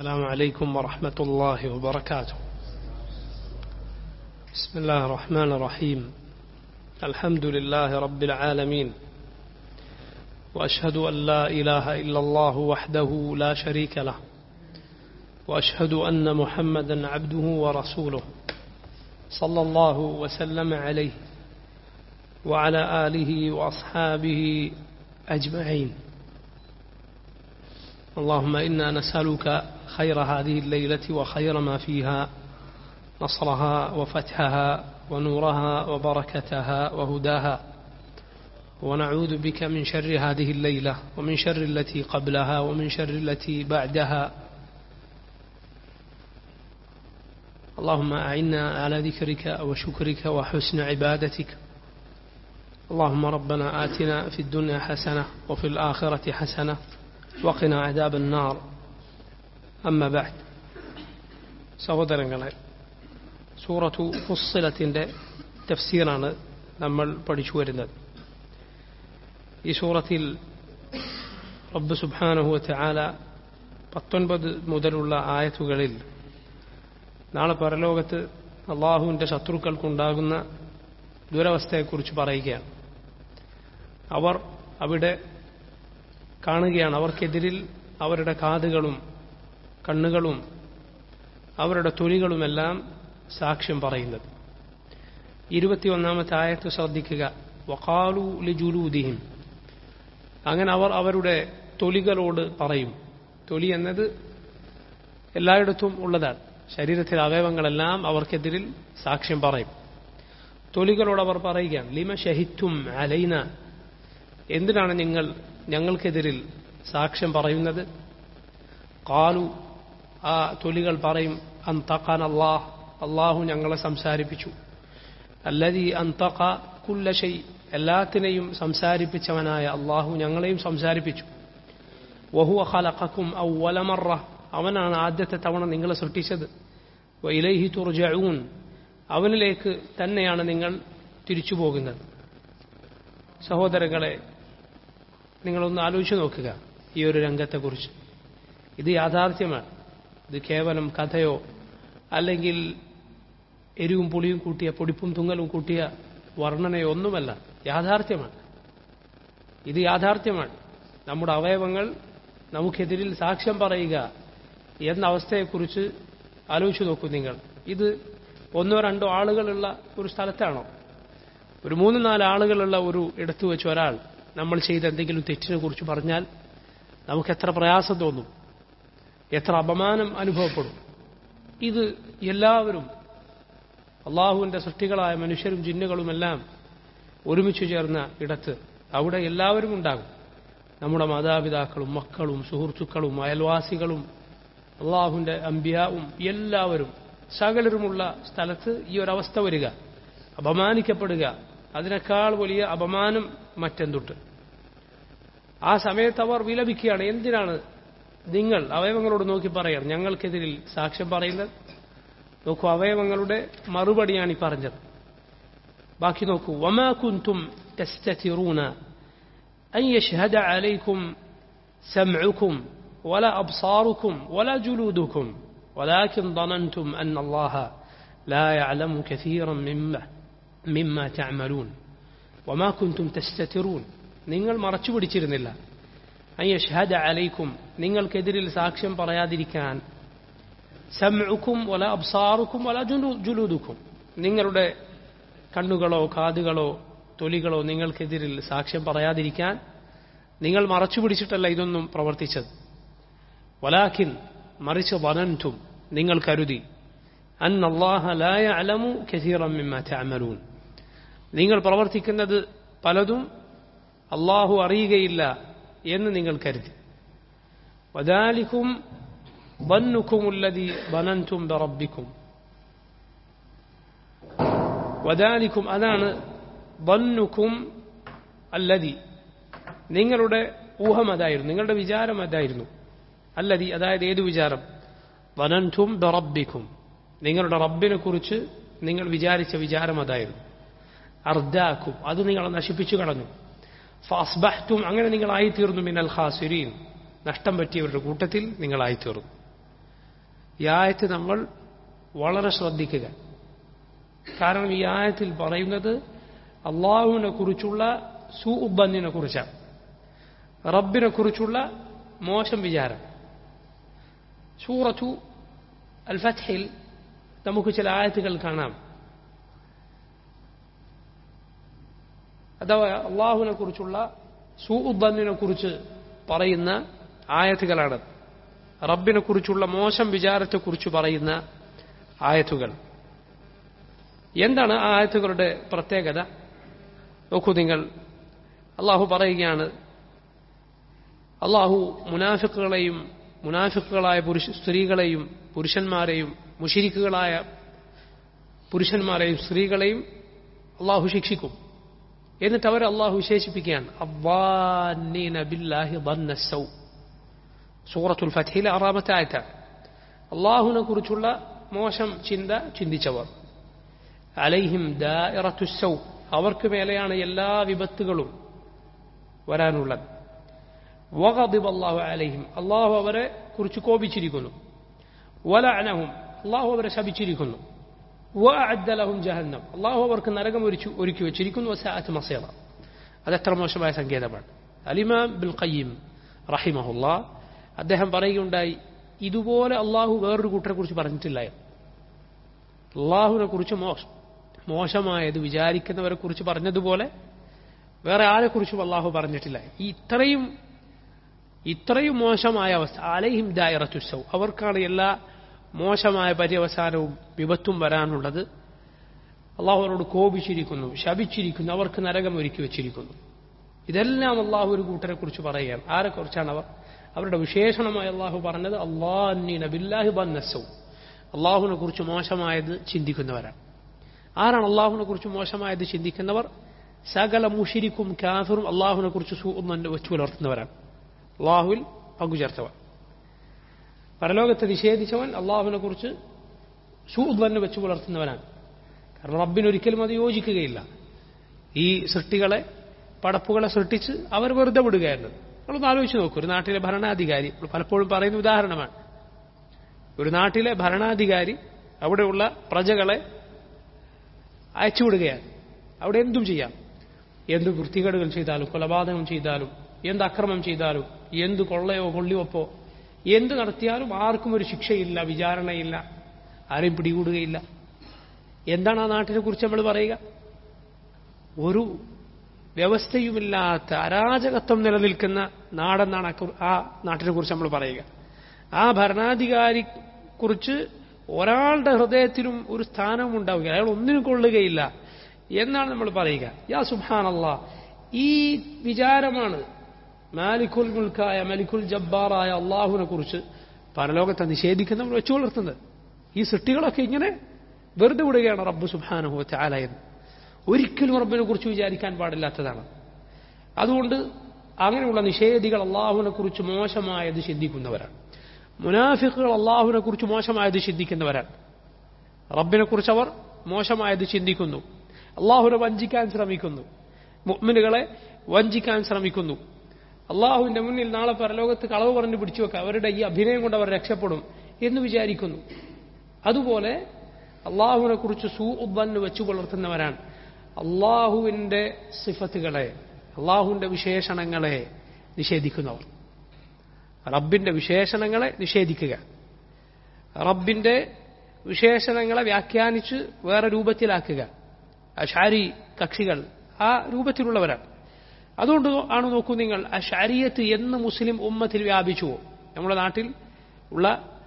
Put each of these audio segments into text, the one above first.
السلام عليكم ورحمة الله وبركاته بسم الله الرحمن الرحيم الحمد لله رب العالمين وأشهد أن لا إله إلا الله وحده لا شريك له وأشهد أن محمدا عبده ورسوله صلى الله وسلم عليه وعلى آله وأصحابه أجمعين اللهم إنا نسألك خير هذه الليلة وخير ما فيها نصرها وفتحها ونورها وبركتها وهداها ونعوذ بك من شر هذه الليلة ومن شر التي قبلها ومن شر التي بعدها اللهم أعنا على ذكرك وشكرك وحسن عبادتك اللهم ربنا آتنا في الدنيا حسنة وفي الآخرة حسنة وقنا عذاب النار അമ്മ ബാഡ് സഹോദരങ്ങളെ സൂറത്തു ഫുസ്സിലത്തിൻ്റെ തഫ്സീറാണ് നമ്മൾ പഠിച്ചു വരുന്നത് ഈ സൂറത്തിൽ റബ്ബ് സുബാനഹുവത്ത് ആല പത്തൊൻപത് മുതലുള്ള ആയത്തുകളിൽ നാളെ പരലോകത്ത് അള്ളാഹുവിൻ്റെ ശത്രുക്കൾക്കുണ്ടാകുന്ന ദുരവസ്ഥയെക്കുറിച്ച് പറയുകയാണ് അവർ അവിടെ കാണുകയാണ് അവർക്കെതിരിൽ അവരുടെ കാതുകളും കണ്ണുകളും അവരുടെ തൊലികളുമെല്ലാം സാക്ഷ്യം പറയുന്നത് ഇരുപത്തിയൊന്നാമത്തെ ആയത്ത് ശ്രദ്ധിക്കുക വക്കാലു ലിജുലൂദിഹിം അങ്ങനെ അവർ അവരുടെ തൊലികളോട് പറയും തൊലി എന്നത് എല്ലായിടത്തും ഉള്ളതാണ് ശരീരത്തിലെ അവയവങ്ങളെല്ലാം അവർക്കെതിരിൽ സാക്ഷ്യം പറയും തൊലികളോട് അവർ പറയുകയാണ് ലിമ ഷഹിത്തും അലൈന എന്തിനാണ് നിങ്ങൾ ഞങ്ങൾക്കെതിരിൽ സാക്ഷ്യം പറയുന്നത് കാലു ആ തൊലികൾ പറയും അന്തഖാൻ അള്ളാഹ് അള്ളാഹു ഞങ്ങളെ സംസാരിപ്പിച്ചു അല്ലതി അന്തഖ കുല്ലശൈ എല്ലാത്തിനെയും സംസാരിപ്പിച്ചവനായ അള്ളാഹു ഞങ്ങളെയും സംസാരിപ്പിച്ചു വഹു ഖലഖക്കും ഔവലമറ അവനാണ് ആദ്യത്തെ തവണ നിങ്ങളെ സൃഷ്ടിച്ചത് ഇലൈഹി തുർജഊൻ അവനിലേക്ക് തന്നെയാണ് നിങ്ങൾ തിരിച്ചു പോകുന്നത് സഹോദരങ്ങളെ നിങ്ങളൊന്ന് ആലോചിച്ച് നോക്കുക ഈ ഒരു രംഗത്തെക്കുറിച്ച് ഇത് യാഥാർത്ഥ്യമാണ് ഇത് കേവലം കഥയോ അല്ലെങ്കിൽ എരിവും പുളിയും കൂട്ടിയ പൊടിപ്പും തുങ്ങലും കൂട്ടിയ വർണ്ണനയോ ഒന്നുമല്ല യാഥാർത്ഥ്യമാണ് ഇത് യാഥാർത്ഥ്യമാണ് നമ്മുടെ അവയവങ്ങൾ നമുക്കെതിരിൽ സാക്ഷ്യം പറയുക എന്ന അവസ്ഥയെക്കുറിച്ച് ആലോചിച്ചു നോക്കൂ നിങ്ങൾ ഇത് ഒന്നോ രണ്ടോ ആളുകളുള്ള ഒരു സ്ഥലത്താണോ ഒരു മൂന്ന് നാല് ആളുകളുള്ള ഒരു ഇടത്ത് വെച്ച് ഒരാൾ നമ്മൾ ചെയ്ത എന്തെങ്കിലും തെറ്റിനെ കുറിച്ച് പറഞ്ഞാൽ നമുക്ക് എത്ര പ്രയാസം തോന്നും എത്ര അപമാനം അനുഭവപ്പെടും ഇത് എല്ലാവരും അള്ളാഹുവിൻ്റെ സൃഷ്ടികളായ മനുഷ്യരും ജിന്നുകളുമെല്ലാം ഒരുമിച്ച് ചേർന്ന ഇടത്ത് അവിടെ എല്ലാവരും ഉണ്ടാകും നമ്മുടെ മാതാപിതാക്കളും മക്കളും സുഹൃത്തുക്കളും അയൽവാസികളും അള്ളാഹുവിൻ്റെ അമ്പിയാവും എല്ലാവരും സകലരുമുള്ള സ്ഥലത്ത് ഈ ഒരവസ്ഥ വരിക അപമാനിക്കപ്പെടുക അതിനേക്കാൾ വലിയ അപമാനം മറ്റെന്തുണ്ട് ആ സമയത്ത് അവർ വിലപിക്കുകയാണ് എന്തിനാണ് നിങ്ങൾ അവയവങ്ങളോട് നോക്കി പറയാം ഞങ്ങൾക്കെതിരിൽ സാക്ഷ്യം പറയുന്നത് നോക്കൂ അവയവങ്ങളുടെ മറുപടിയാണ് ഈ പറഞ്ഞത് ബാക്കി നോക്കൂ വമാ കുന്തും تستترون أن يشهد عليكم سمعكم ولا أبصاركم ولا جلودكم ولكن ظننتم أن الله لا يعلم كثيرا مما مما تعملون وما كنتم تستترون നിങ്ങൾ മറച്ചു പിടിച്ചിരുന്നില്ല അയ്യഷ്ഹദ അലൈക്കും നിങ്ങൾക്കെതിരിൽ സാക്ഷ്യം പറയാതിരിക്കാൻ സമഉക്കും വല അബ്സാറുക്കും വല ജുലൂദുക്കും നിങ്ങളുടെ കണ്ണുകളോ കാതുകളോ തൊലികളോ നിങ്ങൾക്കെതിരിൽ സാക്ഷ്യം പറയാതിരിക്കാൻ നിങ്ങൾ മറച്ചു പിടിച്ചിട്ടല്ല ഇതൊന്നും പ്രവർത്തിച്ചത് വലാഖിൻ മറിച്ച് വനൻറ്റും നിങ്ങൾ കരുതി അൻ അള്ളാഹ ലായ അലമു കസീറം മിമ്മ തഅമലൂൻ നിങ്ങൾ പ്രവർത്തിക്കുന്നത് പലതും അള്ളാഹു അറിയുകയില്ല എന്ന് നിങ്ങൾ കരുതി വദാലിക്കും ظنكم الذي ظننتم بربكم വദാലിക്കും അതാണ് ظنكم الذي നിങ്ങളുടെ ഊഹം അതായിരുന്നു നിങ്ങളുടെ വിചാരം അതായിരുന്നു അല്ലതി അതായത് ഏത് വിചാരം വനൻറ്റും ബറബിക്കും നിങ്ങളുടെ റബ്ബിനെ കുറിച്ച് നിങ്ങൾ വിചാരിച്ച വിചാരം അതായിരുന്നു അർദാക്കും അത് നിങ്ങളെ നശിപ്പിച്ചു കളഞ്ഞു ഫാസ്ബഹ്റ്റും അങ്ങനെ നിങ്ങളായിത്തീർന്നു മിനൽ ഖാസിരീൻ നഷ്ടം പറ്റിയവരുടെ കൂട്ടത്തിൽ നിങ്ങളായിത്തീർന്നു ഈ ആയത്ത് നമ്മൾ വളരെ ശ്രദ്ധിക്കുക കാരണം ഈ ആയത്തിൽ പറയുന്നത് അള്ളാഹുവിനെ കുറിച്ചുള്ള സൂബന്നിനെ കുറിച്ചാണ് റബ്ബിനെ കുറിച്ചുള്ള മോശം വിചാരം സൂറത്തു അൽ ഫത്ഹിൽ നമുക്ക് ചില ആയത്തുകൾ കാണാം അഥവാ അള്ളാഹുവിനെ കുറിച്ചുള്ള സൂബന്നിനെ കുറിച്ച് പറയുന്ന ആയത്തുകളാണ് റബ്ബിനെ കുറിച്ചുള്ള മോശം വിചാരത്തെക്കുറിച്ച് പറയുന്ന ആയത്തുകൾ എന്താണ് ആ ആയത്തുകളുടെ പ്രത്യേകത നോക്കൂ നിങ്ങൾ അള്ളാഹു പറയുകയാണ് അള്ളാഹു മുനാഫിക്കുകളെയും മുനാഫിക്കുകളായ പുരുഷ സ്ത്രീകളെയും പുരുഷന്മാരെയും മുഷിരിക്കുകളായ പുരുഷന്മാരെയും സ്ത്രീകളെയും അള്ളാഹു ശിക്ഷിക്കും എന്നിട്ട് അവർ അള്ളാഹു വിശേഷിപ്പിക്കുകയാണ് സൂറത്തുൽ ഫഥയിലെ ആറാമത്തെ ആയത്താണ് അള്ളാഹുവിനെ കുറിച്ചുള്ള മോശം ചിന്ത ചിന്തിച്ചവർ അലൈഹിം ദാഇറത്തുസൗ അവർക്ക് മേലെയാണ് എല്ലാ വിപത്തുകളും വരാനുള്ളത് വഗദിബ് അള്ളാഹു അലൈഹിം അള്ളാഹു അവരെ കുറിച്ച് കോപിച്ചിരിക്കുന്നു വലഅനഹും അള്ളാഹു അവരെ ശപിച്ചിരിക്കുന്നു വഅദ്ദലഹും ജഹന്നം അള്ളാഹു അവർക്ക് നരകം ഒരുക്കി ഒരുക്കി വെച്ചിരിക്കുന്നു വസാഅത്ത് മസീറ അതെത്ര മോശമായ സങ്കേതമാണ് അലിമാം ബിൽ ഖയ്യിം റഹിമഹുല്ലാ അദ്ദേഹം പറയുകയുണ്ടായി ഇതുപോലെ അള്ളാഹു വേറൊരു കൂട്ടരെ കുറിച്ച് പറഞ്ഞിട്ടില്ല അള്ളാഹുവിനെ കുറിച്ച് മോശം മോശമായത് വിചാരിക്കുന്നവരെ കുറിച്ച് പറഞ്ഞതുപോലെ വേറെ ആരെക്കുറിച്ചും അള്ളാഹു പറഞ്ഞിട്ടില്ല ഈ ഇത്രയും ഇത്രയും മോശമായ അവസ്ഥ അലൈഹിം ദായറത്തുസൗ അവർക്കാണ് എല്ലാ മോശമായ പര്യവസാനവും വിപത്തും വരാനുള്ളത് അള്ളാഹു അവരോട് കോപിച്ചിരിക്കുന്നു ശപിച്ചിരിക്കുന്നു അവർക്ക് നരകം ഒരുക്കി വെച്ചിരിക്കുന്നു ഇതെല്ലാം അള്ളാഹു ഒരു കൂട്ടരെ കുറിച്ച് പറയുകയാണ് ആരെക്കുറിച്ചാണ് അവർ അവരുടെ വിശേഷണമായി അള്ളാഹു പറഞ്ഞത് അള്ളാഹ് ബില്ലാഹി ബന്നസൗ അള്ളാഹുവിനെ കുറിച്ച് മോശമായത് ചിന്തിക്കുന്നവരാണ് ആരാണ് അള്ളാഹുവിനെ കുറിച്ച് മോശമായത് ചിന്തിക്കുന്നവർ സകല മുഷിരിക്കും കാഫറും അള്ളാഹുവിനെ കുറിച്ച് സൂന്ന് വെച്ചു പുലർത്തുന്നവരാണ് അള്ളാഹുവിൽ പങ്കുചേർത്തവർ പരലോകത്തെ നിഷേധിച്ചവൻ അള്ളാഹുവിനെ കുറിച്ച് സൂന്ന് വെച്ചു പുലർത്തുന്നവനാണ് കാരണം റബ്ബിനൊരിക്കലും അത് യോജിക്കുകയില്ല ഈ സൃഷ്ടികളെ പടപ്പുകളെ സൃഷ്ടിച്ച് അവർ വെറുതെ വിടുകയായിരുന്നു നമ്മളൊന്ന് ആലോചിച്ച് നോക്കൂ ഒരു നാട്ടിലെ ഭരണാധികാരി പലപ്പോഴും പറയുന്ന ഉദാഹരണമാണ് ഒരു നാട്ടിലെ ഭരണാധികാരി അവിടെയുള്ള പ്രജകളെ അയച്ചുവിടുകയാണ് അവിടെ എന്തും ചെയ്യാം എന്ത് വൃത്തികേടുകൾ ചെയ്താലും കൊലപാതകം ചെയ്താലും എന്ത് അക്രമം ചെയ്താലും എന്ത് കൊള്ളയോ കൊള്ളിവെപ്പോ എന്ത് നടത്തിയാലും ആർക്കും ഒരു ശിക്ഷയില്ല വിചാരണയില്ല ആരെയും പിടികൂടുകയില്ല എന്താണ് ആ നാട്ടിനെ കുറിച്ച് നമ്മൾ പറയുക ഒരു വ്യവസ്ഥയുമില്ലാത്ത അരാജകത്വം നിലനിൽക്കുന്ന നാടെന്നാണ് ആ നാട്ടിനെ കുറിച്ച് നമ്മൾ പറയുക ആ ഭരണാധികാരി കുറിച്ച് ഒരാളുടെ ഹൃദയത്തിലും ഒരു സ്ഥാനവും ഉണ്ടാവുക അയാൾ ഒന്നിനും കൊള്ളുകയില്ല എന്നാണ് നമ്മൾ പറയുക യാ സുഹാനല്ല ഈ വിചാരമാണ് മാലിക്കുൽ മുൽക്കായ മലിക്കുൽ ജബ്ബാറായ അള്ളാഹുവിനെ കുറിച്ച് പരലോകത്തെ നിഷേധിക്കുന്നവർ വെച്ചു പുലർത്തുന്നത് ഈ സൃഷ്ടികളൊക്കെ ഇങ്ങനെ വെറുതെ വിടുകയാണ് റബ്ബ് സുബാനുഹു ചാല എന്ന് ഒരിക്കലും റബ്ബിനെ കുറിച്ച് വിചാരിക്കാൻ പാടില്ലാത്തതാണ് അതുകൊണ്ട് അങ്ങനെയുള്ള നിഷേധികൾ അള്ളാഹുവിനെ കുറിച്ച് മോശമായത് ചിന്തിക്കുന്നവരാണ് മുനാഫിക്കുകൾ അള്ളാഹുവിനെ കുറിച്ച് മോശമായത് ചിന്തിക്കുന്നവരാണ് റബ്ബിനെ കുറിച്ച് അവർ മോശമായത് ചിന്തിക്കുന്നു അള്ളാഹുവിനെ വഞ്ചിക്കാൻ ശ്രമിക്കുന്നു മുഅ്മിനുകളെ വഞ്ചിക്കാൻ ശ്രമിക്കുന്നു അള്ളാഹുവിന്റെ മുന്നിൽ നാളെ പരലോകത്ത് കളവ് പറഞ്ഞ് പിടിച്ചു വെക്കുക അവരുടെ ഈ അഭിനയം കൊണ്ട് അവർ രക്ഷപ്പെടും എന്ന് വിചാരിക്കുന്നു അതുപോലെ അള്ളാഹുവിനെ കുറിച്ച് സൂ ഉദ്ബന്ന് വെച്ചു പുലർത്തുന്നവരാണ് അള്ളാഹുവിന്റെ സിഫത്തുകളെ അള്ളാഹുവിന്റെ വിശേഷണങ്ങളെ നിഷേധിക്കുന്നവർ റബ്ബിന്റെ വിശേഷണങ്ങളെ നിഷേധിക്കുക റബ്ബിന്റെ വിശേഷണങ്ങളെ വ്യാഖ്യാനിച്ച് വേറെ രൂപത്തിലാക്കുക അഷാരി കക്ഷികൾ ആ രൂപത്തിലുള്ളവരാണ് അതുകൊണ്ട് ആണ് നോക്കൂ നിങ്ങൾ അഷാരിയത്ത് എന്ന് മുസ്ലിം ഉമ്മത്തിൽ വ്യാപിച്ചുവോ നമ്മുടെ നാട്ടിൽ ഉള്ള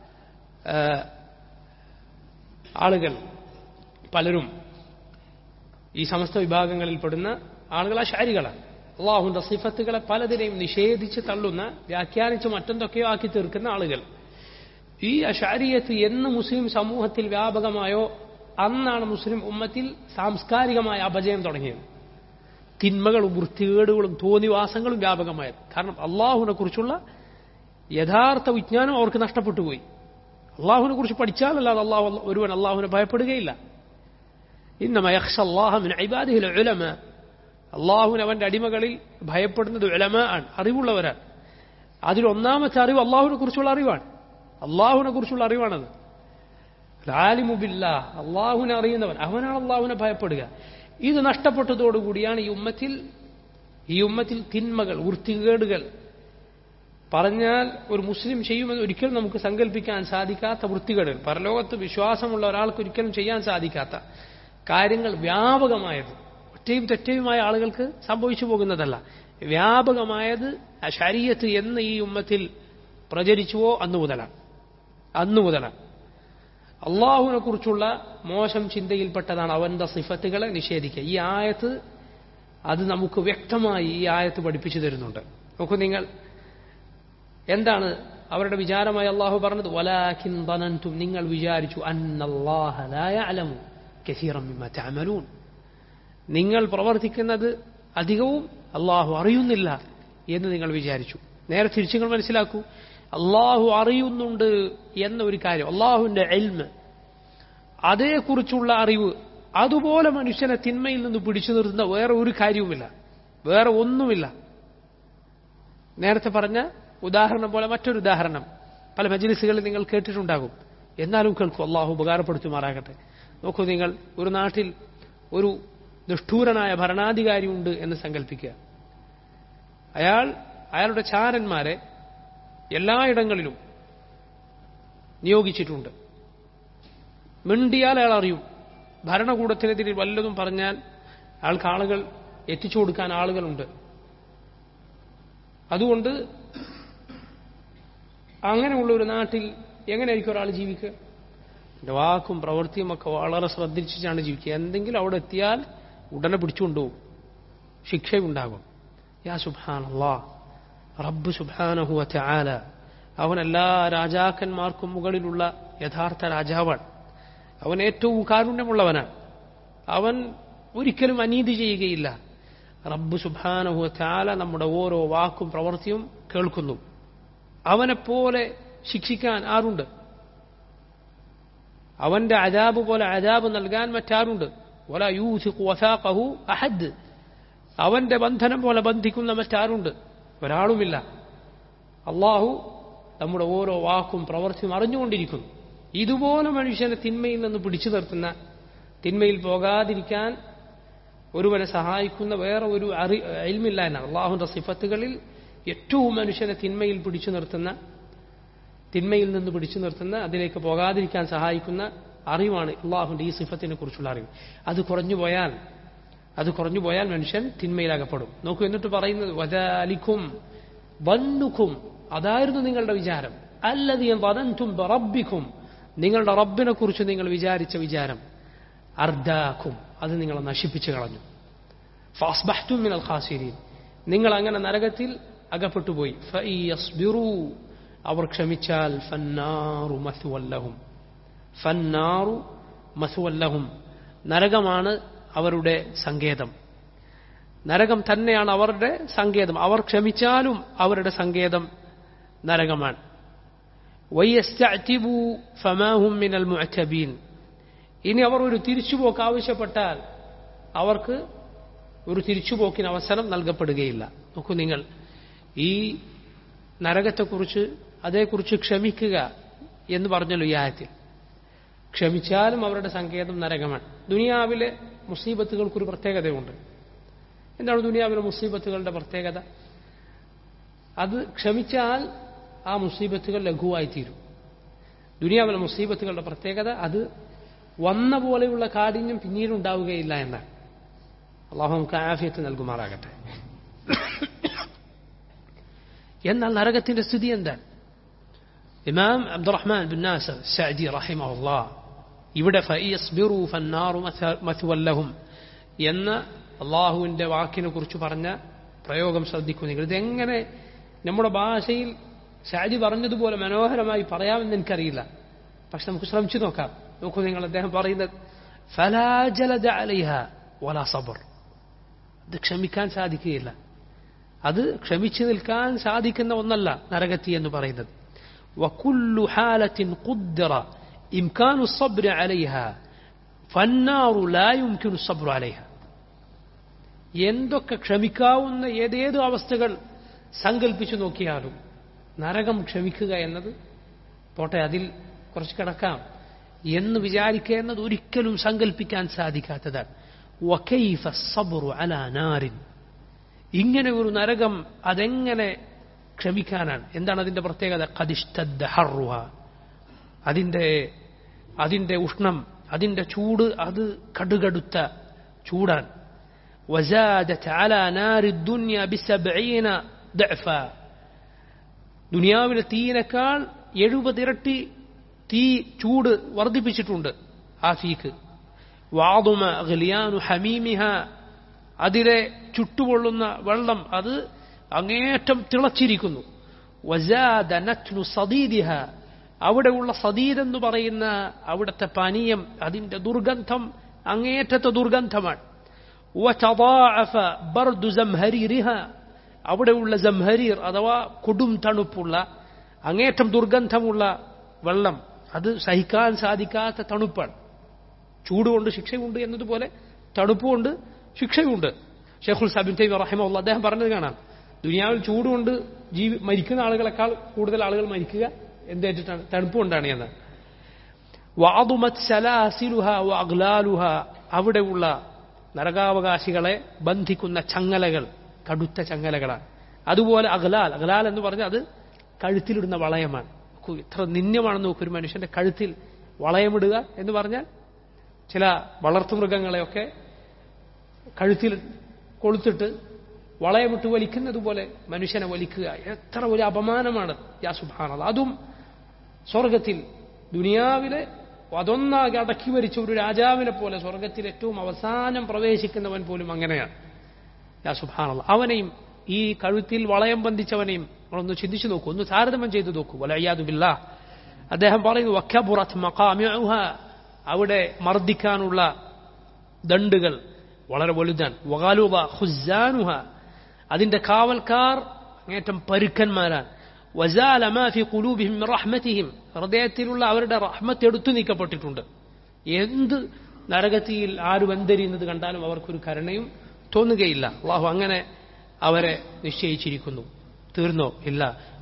ആളുകൾ പലരും ഈ സമസ്ത വിഭാഗങ്ങളിൽപ്പെടുന്ന ആളുകൾ അഷാരികളാണ് അള്ളാഹുന്റെ സിഫത്തുകളെ പലതിനെയും നിഷേധിച്ച് തള്ളുന്ന വ്യാഖ്യാനിച്ച് മറ്റെന്തൊക്കെയോ ആക്കി തീർക്കുന്ന ആളുകൾ ഈ അഷാരിയത്ത് എന്ന് മുസ്ലിം സമൂഹത്തിൽ വ്യാപകമായോ അന്നാണ് മുസ്ലിം ഉമ്മത്തിൽ സാംസ്കാരികമായ അപജയം തുടങ്ങിയത് തിന്മകളും വൃത്തികേടുകളും തോന്നിവാസങ്ങളും വ്യാപകമായത് കാരണം അള്ളാഹുവിനെ കുറിച്ചുള്ള യഥാർത്ഥ വിജ്ഞാനം അവർക്ക് നഷ്ടപ്പെട്ടു പോയി അള്ളാഹുവിനെ കുറിച്ച് പഠിച്ചാലല്ലാതെ അള്ളാഹു ഒരുവൻ അള്ളാഹുവിനെ ഭയപ്പെടുകയില്ല ഇന്നമ യക്ഷ അള്ളാഹമിൻ ഇബാദിഹിൽ ഉലമ അള്ളാഹുവിന് അവന്റെ അടിമകളിൽ ഭയപ്പെടുന്നത് ഉലമ ആണ് അറിവുള്ളവരാണ് അതിലൊന്നാമത്തെ അറിവ് അള്ളാഹുവിനെ കുറിച്ചുള്ള അറിവാണ് അള്ളാഹുവിനെ കുറിച്ചുള്ള അറിവാണത് ആലിമുബില്ല അള്ളാഹുവിനെ അറിയുന്നവൻ അവനാണ് അള്ളാഹുവിനെ ഭയപ്പെടുക ഇത് നഷ്ടപ്പെട്ടതോടുകൂടിയാണ് ഈ ഉമ്മത്തിൽ ഈ ഉമ്മത്തിൽ തിന്മകൾ വൃത്തികേടുകൾ പറഞ്ഞാൽ ഒരു മുസ്ലിം ചെയ്യുമെന്ന് ഒരിക്കലും നമുക്ക് സങ്കല്പിക്കാൻ സാധിക്കാത്ത വൃത്തികേടുകൾ പരലോകത്ത് വിശ്വാസമുള്ള ഒരാൾക്ക് ഒരിക്കലും ചെയ്യാൻ സാധിക്കാത്ത കാര്യങ്ങൾ വ്യാപകമായത് ഒറ്റയും തെറ്റയുമായ ആളുകൾക്ക് സംഭവിച്ചു പോകുന്നതല്ല വ്യാപകമായത് ശരീരത്ത് എന്ന് ഈ ഉമ്മത്തിൽ പ്രചരിച്ചുവോ അന്നു മുതലാണ് അന്നു മുതലാണ് അള്ളാഹുവിനെ കുറിച്ചുള്ള മോശം ചിന്തയിൽപ്പെട്ടതാണ് അവന്റെ സിഫത്തുകളെ നിഷേധിക്കുക ഈ ആയത്ത് അത് നമുക്ക് വ്യക്തമായി ഈ ആയത്ത് പഠിപ്പിച്ചു തരുന്നുണ്ട് നോക്കൂ നിങ്ങൾ എന്താണ് അവരുടെ വിചാരമായി അള്ളാഹു പറഞ്ഞത് വലാഖിൻ ظننتم നിങ്ങൾ വിചാരിച്ചു അന്നല്ലാഹ ലാ യഅലമു കസീറൻ മിമ്മ തഅമലൂൻ നിങ്ങൾ പ്രവർത്തിക്കുന്നത് അധികവും അള്ളാഹു അറിയുന്നില്ല എന്ന് നിങ്ങൾ വിചാരിച്ചു നേരെ തിരിച്ചു നിങ്ങൾ മനസ്സിലാക്കൂ അള്ളാഹു അറിയുന്നുണ്ട് എന്ന ഒരു കാര്യം അള്ളാഹുവിന്റെ എൽമ് അതേക്കുറിച്ചുള്ള അറിവ് അതുപോലെ മനുഷ്യനെ തിന്മയിൽ നിന്ന് പിടിച്ചു നിർത്തുന്ന വേറെ ഒരു കാര്യവുമില്ല വേറെ ഒന്നുമില്ല നേരത്തെ പറഞ്ഞ ഉദാഹരണം പോലെ മറ്റൊരു ഉദാഹരണം പല മജ്ലിസുകളിൽ നിങ്ങൾ കേട്ടിട്ടുണ്ടാകും എന്നാലും കേൾക്കും അള്ളാഹു ഉപകാരപ്പെടുത്തുമാറാകട്ടെ നോക്കൂ നിങ്ങൾ ഒരു നാട്ടിൽ ഒരു നിഷ്ഠൂരനായ ഭരണാധികാരി ഉണ്ട് എന്ന് സങ്കല്പിക്കുക അയാൾ അയാളുടെ ചാരന്മാരെ എല്ലായിടങ്ങളിലും നിയോഗിച്ചിട്ടുണ്ട് മിണ്ടിയാൽ അയാൾ അറിയും ഭരണകൂടത്തിനെതിരെ വല്ലതും പറഞ്ഞാൽ അയാൾക്ക് ആളുകൾ എത്തിച്ചു കൊടുക്കാൻ ആളുകളുണ്ട് അതുകൊണ്ട് അങ്ങനെയുള്ള ഒരു നാട്ടിൽ എങ്ങനെയായിരിക്കും ഒരാൾ ജീവിക്കുക എൻ്റെ വാക്കും പ്രവൃത്തിയും ഒക്കെ വളരെ ശ്രദ്ധിച്ചാണ് ജീവിക്കുക എന്തെങ്കിലും അവിടെ എത്തിയാൽ ഉടനെ പിടിച്ചുകൊണ്ടുപോകും ശിക്ഷയുണ്ടാകും യാ സുബാനല്ലാ റബ്ബ് സുബാനഹുവറ്റ ആല അവൻ എല്ലാ രാജാക്കന്മാർക്കും മുകളിലുള്ള യഥാർത്ഥ രാജാവാണ് അവൻ ഏറ്റവും കാരുണ്യമുള്ളവനാണ് അവൻ ഒരിക്കലും അനീതി ചെയ്യുകയില്ല റബ്ബ് സുബാനഹുവറ്റ ആല നമ്മുടെ ഓരോ വാക്കും പ്രവൃത്തിയും കേൾക്കുന്നു അവനെപ്പോലെ ശിക്ഷിക്കാൻ ആരുണ്ട് അവന്റെ അജാബ് പോലെ അജാബ് നൽകാൻ മറ്റാരുണ്ട് വല യൂസിഖു വസാഖഹു അഹദ് അവന്റെ ബന്ധനം പോലെ ബന്ധിക്കുന്ന മറ്റാരുണ്ട് ഒരാളുമില്ല അള്ളാഹു നമ്മുടെ ഓരോ വാക്കും പ്രവർത്തിയും അറിഞ്ഞുകൊണ്ടിരിക്കുന്നു ഇതുപോലെ മനുഷ്യനെ തിന്മയിൽ നിന്ന് പിടിച്ചു നിർത്തുന്ന തിന്മയിൽ പോകാതിരിക്കാൻ ഒരുവനെ സഹായിക്കുന്ന വേറെ ഒരു അറി അയൽമില്ല എന്നാണ് അള്ളാഹുന്റെ സിഫത്തുകളിൽ ഏറ്റവും മനുഷ്യനെ തിന്മയിൽ പിടിച്ചു നിർത്തുന്ന തിന്മയിൽ നിന്ന് പിടിച്ചു നിർത്തുന്ന അതിലേക്ക് പോകാതിരിക്കാൻ സഹായിക്കുന്ന അറിവാണ് അള്ളാഹുന്റെ ഈ സിഫത്തിനെ കുറിച്ചുള്ള അറിവ് അത് കുറഞ്ഞു പോയാൽ അത് കുറഞ്ഞു പോയാൽ മനുഷ്യൻ തിന്മയിലകപ്പെടും നോക്കൂ എന്നിട്ട് പറയുന്നത് വദാലിക്കും വന്നുക്കും അതായിരുന്നു നിങ്ങളുടെ വിചാരം അല്ലതീം വദന്തും റബ്ബിക്കും നിങ്ങളുടെ റബ്ബിനെ കുറിച്ച് നിങ്ങൾ വിചാരിച്ച വിചാരം അർദാക്കും അത് നിങ്ങളെ നശിപ്പിച്ചു കളഞ്ഞു ഫാസ്ബഹ്തും മിനൽ ഖാസിരീൻ നിങ്ങൾ അങ്ങനെ നരകത്തിൽ അകപ്പെട്ടുപോയി ഫഇയസ്ബിറൂ അവർ ക്ഷമിച്ചാൽ ഫന്നാറു മസുവല്ലഹും ഫന്നാറു മസുവല്ലഹും നരകമാണ് അവരുടെ സങ്കേതം നരകം തന്നെയാണ് അവരുടെ സങ്കേതം അവർ ക്ഷമിച്ചാലും അവരുടെ സങ്കേതം നരകമാണ് വയ്യസ്തഅ്തിബു ഫമാഹും മിനൽ മുഅ്തബീൻ ഇനി അവർ ഒരു തിരിച്ചുപോക്ക് ആവശ്യപ്പെട്ടാൽ അവർക്ക് ഒരു തിരിച്ചുപോക്കിന് അവസരം നൽകപ്പെടുകയില്ല നോക്കൂ നിങ്ങൾ ഈ നരകത്തെക്കുറിച്ച് അതേക്കുറിച്ച് ക്ഷമിക്കുക എന്ന് പറഞ്ഞല്ലോ ഈ ആയത്തിൽ ക്ഷമിച്ചാലും അവരുടെ സങ്കേതം നരകമാണ് ദുനിയാവിലെ മുസീബത്തുകൾക്കൊരു പ്രത്യേകതയുണ്ട് എന്താണ് ദുനിയാവിലെ മുസീബത്തുകളുടെ പ്രത്യേകത അത് ക്ഷമിച്ചാൽ ആ മുസീബത്തുകൾ ലഘുവായി തീരും ദുനിയാവിലെ മുസീബത്തുകളുടെ പ്രത്യേകത അത് വന്ന പോലെയുള്ള കാഠിന്യം പിന്നീട് ഉണ്ടാവുകയില്ല എന്നാണ് അള്ളാഹു നമുക്ക് ആഫിയത്ത് നൽകുമാറാകട്ടെ എന്നാൽ നരകത്തിന്റെ സ്ഥിതി എന്താണ് ഇമാം അബ്ദുറഹ്മാൻ ബിൻ നാസർ സഅദി റഹിമഹുല്ലാ ഇവിടെ ഫഇയസ്ബിറു ഫന്നാറു മഥുവല്ലഹും എന്ന അള്ളാഹുവിന്റെ വാക്കിനെ കുറിച്ച് പറഞ്ഞ പ്രയോഗം ശ്രദ്ധിക്കൂ നിങ്ങൾ ഇതെങ്ങനെ നമ്മുടെ ഭാഷയിൽ ഷാജി പറഞ്ഞതുപോലെ മനോഹരമായി പറയാമെന്ന് എനിക്കറിയില്ല പക്ഷെ നമുക്ക് ശ്രമിച്ചു നോക്കാം നോക്കൂ നിങ്ങൾ അദ്ദേഹം പറയുന്നത് ഫലാജലജ അലൈഹ വല സബർ അത് ക്ഷമിക്കാൻ സാധിക്കുകയില്ല അത് ക്ഷമിച്ചു നിൽക്കാൻ സാധിക്കുന്ന ഒന്നല്ല നരകത്തി എന്ന് പറയുന്നത് وكل حالة قدر إمكان الصبر عليها فالنار لا يمكن الصبر عليها എന്തൊക്കെ ക്ഷമിക്കാവുന്ന ഏതേത് അവസ്ഥകൾ സങ്കല്പിച്ചു നോക്കിയാലും നരകം ക്ഷമിക്കുക എന്നത് പോട്ടെ അതിൽ കുറച്ച് കിടക്കാം എന്ന് വിചാരിക്കുക എന്നത് ഒരിക്കലും സങ്കല്പിക്കാൻ സാധിക്കാത്തതാണ് വക്കൈഫ സബറു അലാ നാരിൻ ഇങ്ങനെ ഒരു നരകം അതെങ്ങനെ ക്ഷമിക്കാനാണ് എന്താണ് അതിന്റെ പ്രത്യേകത കതിഷ്തദ്ദ ഹറുഹ അതിന്റെ അതിന്റെ ഉഷ്ണം അതിന്റെ ചൂട് അത് കടുകടുത്ത ചൂടാൻ وزادت على نار الدنيا بسبعين ضعفا ദുനിയാവിലെ തീയിനേക്കാൾ എഴുപത് ഇരട്ടി തീ ചൂട് വർദ്ധിപ്പിച്ചിട്ടുണ്ട് ആ തീക്ക് വാതുമ ഗലിയാനു ഹമീമിഹ അതിലെ ചുട്ടുപൊള്ളുന്ന വെള്ളം അത് അങ്ങേറ്റം തിളച്ചിരിക്കുന്നു വജാദ നത്നു സദീദിഹ അവിടെയുള്ള സദീദ് എന്ന് പറയുന്ന അവിടുത്തെ പാനീയം അതിന്റെ ദുർഗന്ധം അങ്ങേറ്റത്തെ ദുർഗന്ധമാണ് വതദാഅഫ ബർദു സംഹരീരിഹ അവിടെയുള്ള സംഹരീർ അഥവാ കൊടും തണുപ്പുള്ള അങ്ങേറ്റം ദുർഗന്ധമുള്ള വെള്ളം അത് സഹിക്കാൻ സാധിക്കാത്ത തണുപ്പാണ് ചൂടുകൊണ്ട് ശിക്ഷയുണ്ട് എന്നതുപോലെ തണുപ്പുകൊണ്ട് ശിക്ഷയുണ്ട് ഷെഖുൽ സാബിൻ തൈബ് റഹിമുള്ള അദ്ദേഹം പറഞ്ഞത് കാണാം ദുനിയാവിൽ ചൂടുകൊണ്ട് ജീവി മരിക്കുന്ന ആളുകളെക്കാൾ കൂടുതൽ ആളുകൾ മരിക്കുക എന്തേറ്റിട്ടാണ് തണുപ്പ് കൊണ്ടാണ് എന്ന് വാതുമത് സലാസിലുഹ അഗ്ലാലുഹ അവിടെയുള്ള നരകാവകാശികളെ ബന്ധിക്കുന്ന ചങ്ങലകൾ കടുത്ത ചങ്ങലകളാണ് അതുപോലെ അഗ്ലാൽ അഗ്ലാൽ എന്ന് പറഞ്ഞാൽ അത് കഴുത്തിലിടുന്ന വളയമാണ് ഇത്ര നിന്യമാണെന്ന് നോക്കും ഒരു മനുഷ്യന്റെ കഴുത്തിൽ വളയമിടുക എന്ന് പറഞ്ഞാൽ ചില വളർത്തുമൃഗങ്ങളെയൊക്കെ കഴുത്തിൽ കൊളുത്തിട്ട് വളയമിട്ട് വലിക്കുന്നത് പോലെ മനുഷ്യനെ വലിക്കുക എത്ര വലിയ അപമാനമാണ് യാ സുഭാനത് അതും സ്വർഗത്തിൽ ദുനിയാവിലെ അതൊന്നാകെ അടക്കി വരിച്ച ഒരു രാജാവിനെ പോലെ സ്വർഗത്തിൽ ഏറ്റവും അവസാനം പ്രവേശിക്കുന്നവൻ പോലും അങ്ങനെയാണ് യാ സുഭാനല്ല അവനെയും ഈ കഴുത്തിൽ വളയം ബന്ധിച്ചവനെയും നമ്മളൊന്ന് ചിന്തിച്ചു നോക്കൂ ഒന്ന് താരതമ്യം ചെയ്തു നോക്കൂ വലയ്യാതുമില്ല അദ്ദേഹം പറയുന്നു വഖബുറത്ത് മഖാമിഉഹ അവിടെ മർദ്ദിക്കാനുള്ള ദണ്ടുകൾ വളരെ വലുതാണ് വകാലുവ ഹുസാനുഹ അതിന്റെ കാവൽക്കാർ അങ്ങേറ്റം പരുക്കന്മാരാണ് വസാല മാ ഫി ഖുലൂബിഹിം റഹ്മതിഹിം ഹൃദയത്തിലുള്ള അവരുടെ റഹ്മത്ത് എടുത്തു നീക്കപ്പെട്ടിട്ടുണ്ട് എന്ത് നരകത്തിയിൽ ആരും എന്തെരിയുന്നത് കണ്ടാലും അവർക്കൊരു കരുണയും തോന്നുകയില്ല അള്ളാഹു അങ്ങനെ അവരെ നിശ്ചയിച്ചിരിക്കുന്നു തീർന്നോ ഇല്ല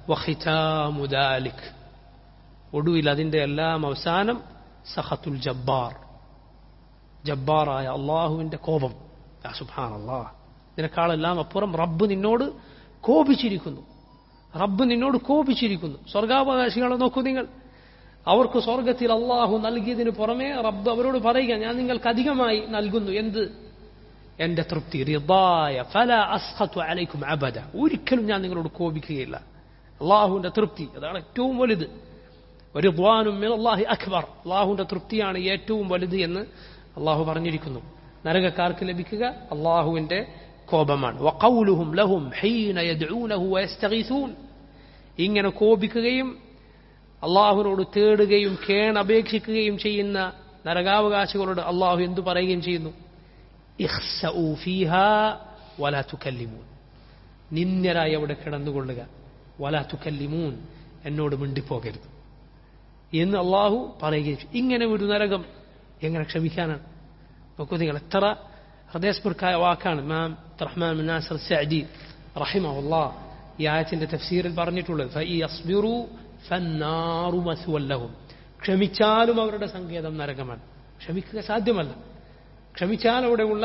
വഹിതാമുദാലിക് ഒടുവിൽ അതിന്റെ എല്ലാം അവസാനം സഹത്തുൽ ജബ്ബാർ ജബ്ബാറായ അള്ളാഹുവിന്റെ കോപം സുഹാൻ അള്ളാഹ് ഇതിനേക്കാളെല്ലാം അപ്പുറം റബ്ബ് നിന്നോട് കോപിച്ചിരിക്കുന്നു റബ്ബ് നിന്നോട് കോപിച്ചിരിക്കുന്നു സ്വർഗാവകാശികളെ നോക്കൂ നിങ്ങൾ അവർക്ക് സ്വർഗത്തിൽ അള്ളാഹു നൽകിയതിന് പുറമെ റബ്ബ് അവരോട് പറയുക ഞാൻ നിങ്ങൾക്ക് അധികമായി നൽകുന്നു എന്ത് എന്റെ തൃപ്തി റിദായ ഫല അസ്ഹത്തു അലൈക്കും അബദ ഒരിക്കലും ഞാൻ നിങ്ങളോട് കോപിക്കുകയില്ല അള്ളാഹുവിന്റെ തൃപ്തി അതാണ് ഏറ്റവും വലുത് ഒരു ദ്വാനും അള്ളാഹി അക്ബർ അള്ളാഹുവിന്റെ തൃപ്തിയാണ് ഏറ്റവും വലുത് എന്ന് അള്ളാഹു പറഞ്ഞിരിക്കുന്നു നരകക്കാർക്ക് ലഭിക്കുക അള്ളാഹുവിന്റെ കോപമാണ് വഖൗലുഹും ലഹും ഹീന യദ്ഊനഹു വയസ്തഗീസൂൻ ഇങ്ങനെ കോപിക്കുകയും അള്ളാഹുവിനോട് തേടുകയും കേണപേക്ഷിക്കുകയും ചെയ്യുന്ന നരകാവകാശികളോട് അള്ളാഹു എന്തു പറയുകയും ചെയ്യുന്നു ഇഖ്സഊ ഫീഹാ വലാ തുകല്ലിമൂൻ നിന്ദരായി അവിടെ കിടന്നുകൊള്ളുക വലാ തുകല്ലിമൂൻ എന്നോട് മിണ്ടിപ്പോകരുത് എന്ന് അള്ളാഹു പറയുകയും ചെയ്യും ഇങ്ങനെ ഒരു നരകം എങ്ങനെ ക്ഷമിക്കാനാണ് നോക്കൂ നിങ്ങൾ എത്ര ഹൃദയസ്പൃക്കായ വാക്കാണ് ഇമാം റഹ്മാൻ നാസർ സഅദി റഹിമഹുല്ലാ ഈ ആയത്തിന്റെ തഫ്സീറിൽ പറഞ്ഞിട്ടുള്ളത് ഫഇ യസ്ബിറു ഫന്നാറു മസ്വല്ലഹും ക്ഷമിച്ചാലും അവരുടെ സങ്കേതം നരകമാണ് ക്ഷമിക്കുക സാധ്യമല്ല ക്ഷമിച്ചാൽ അവിടെയുള്ള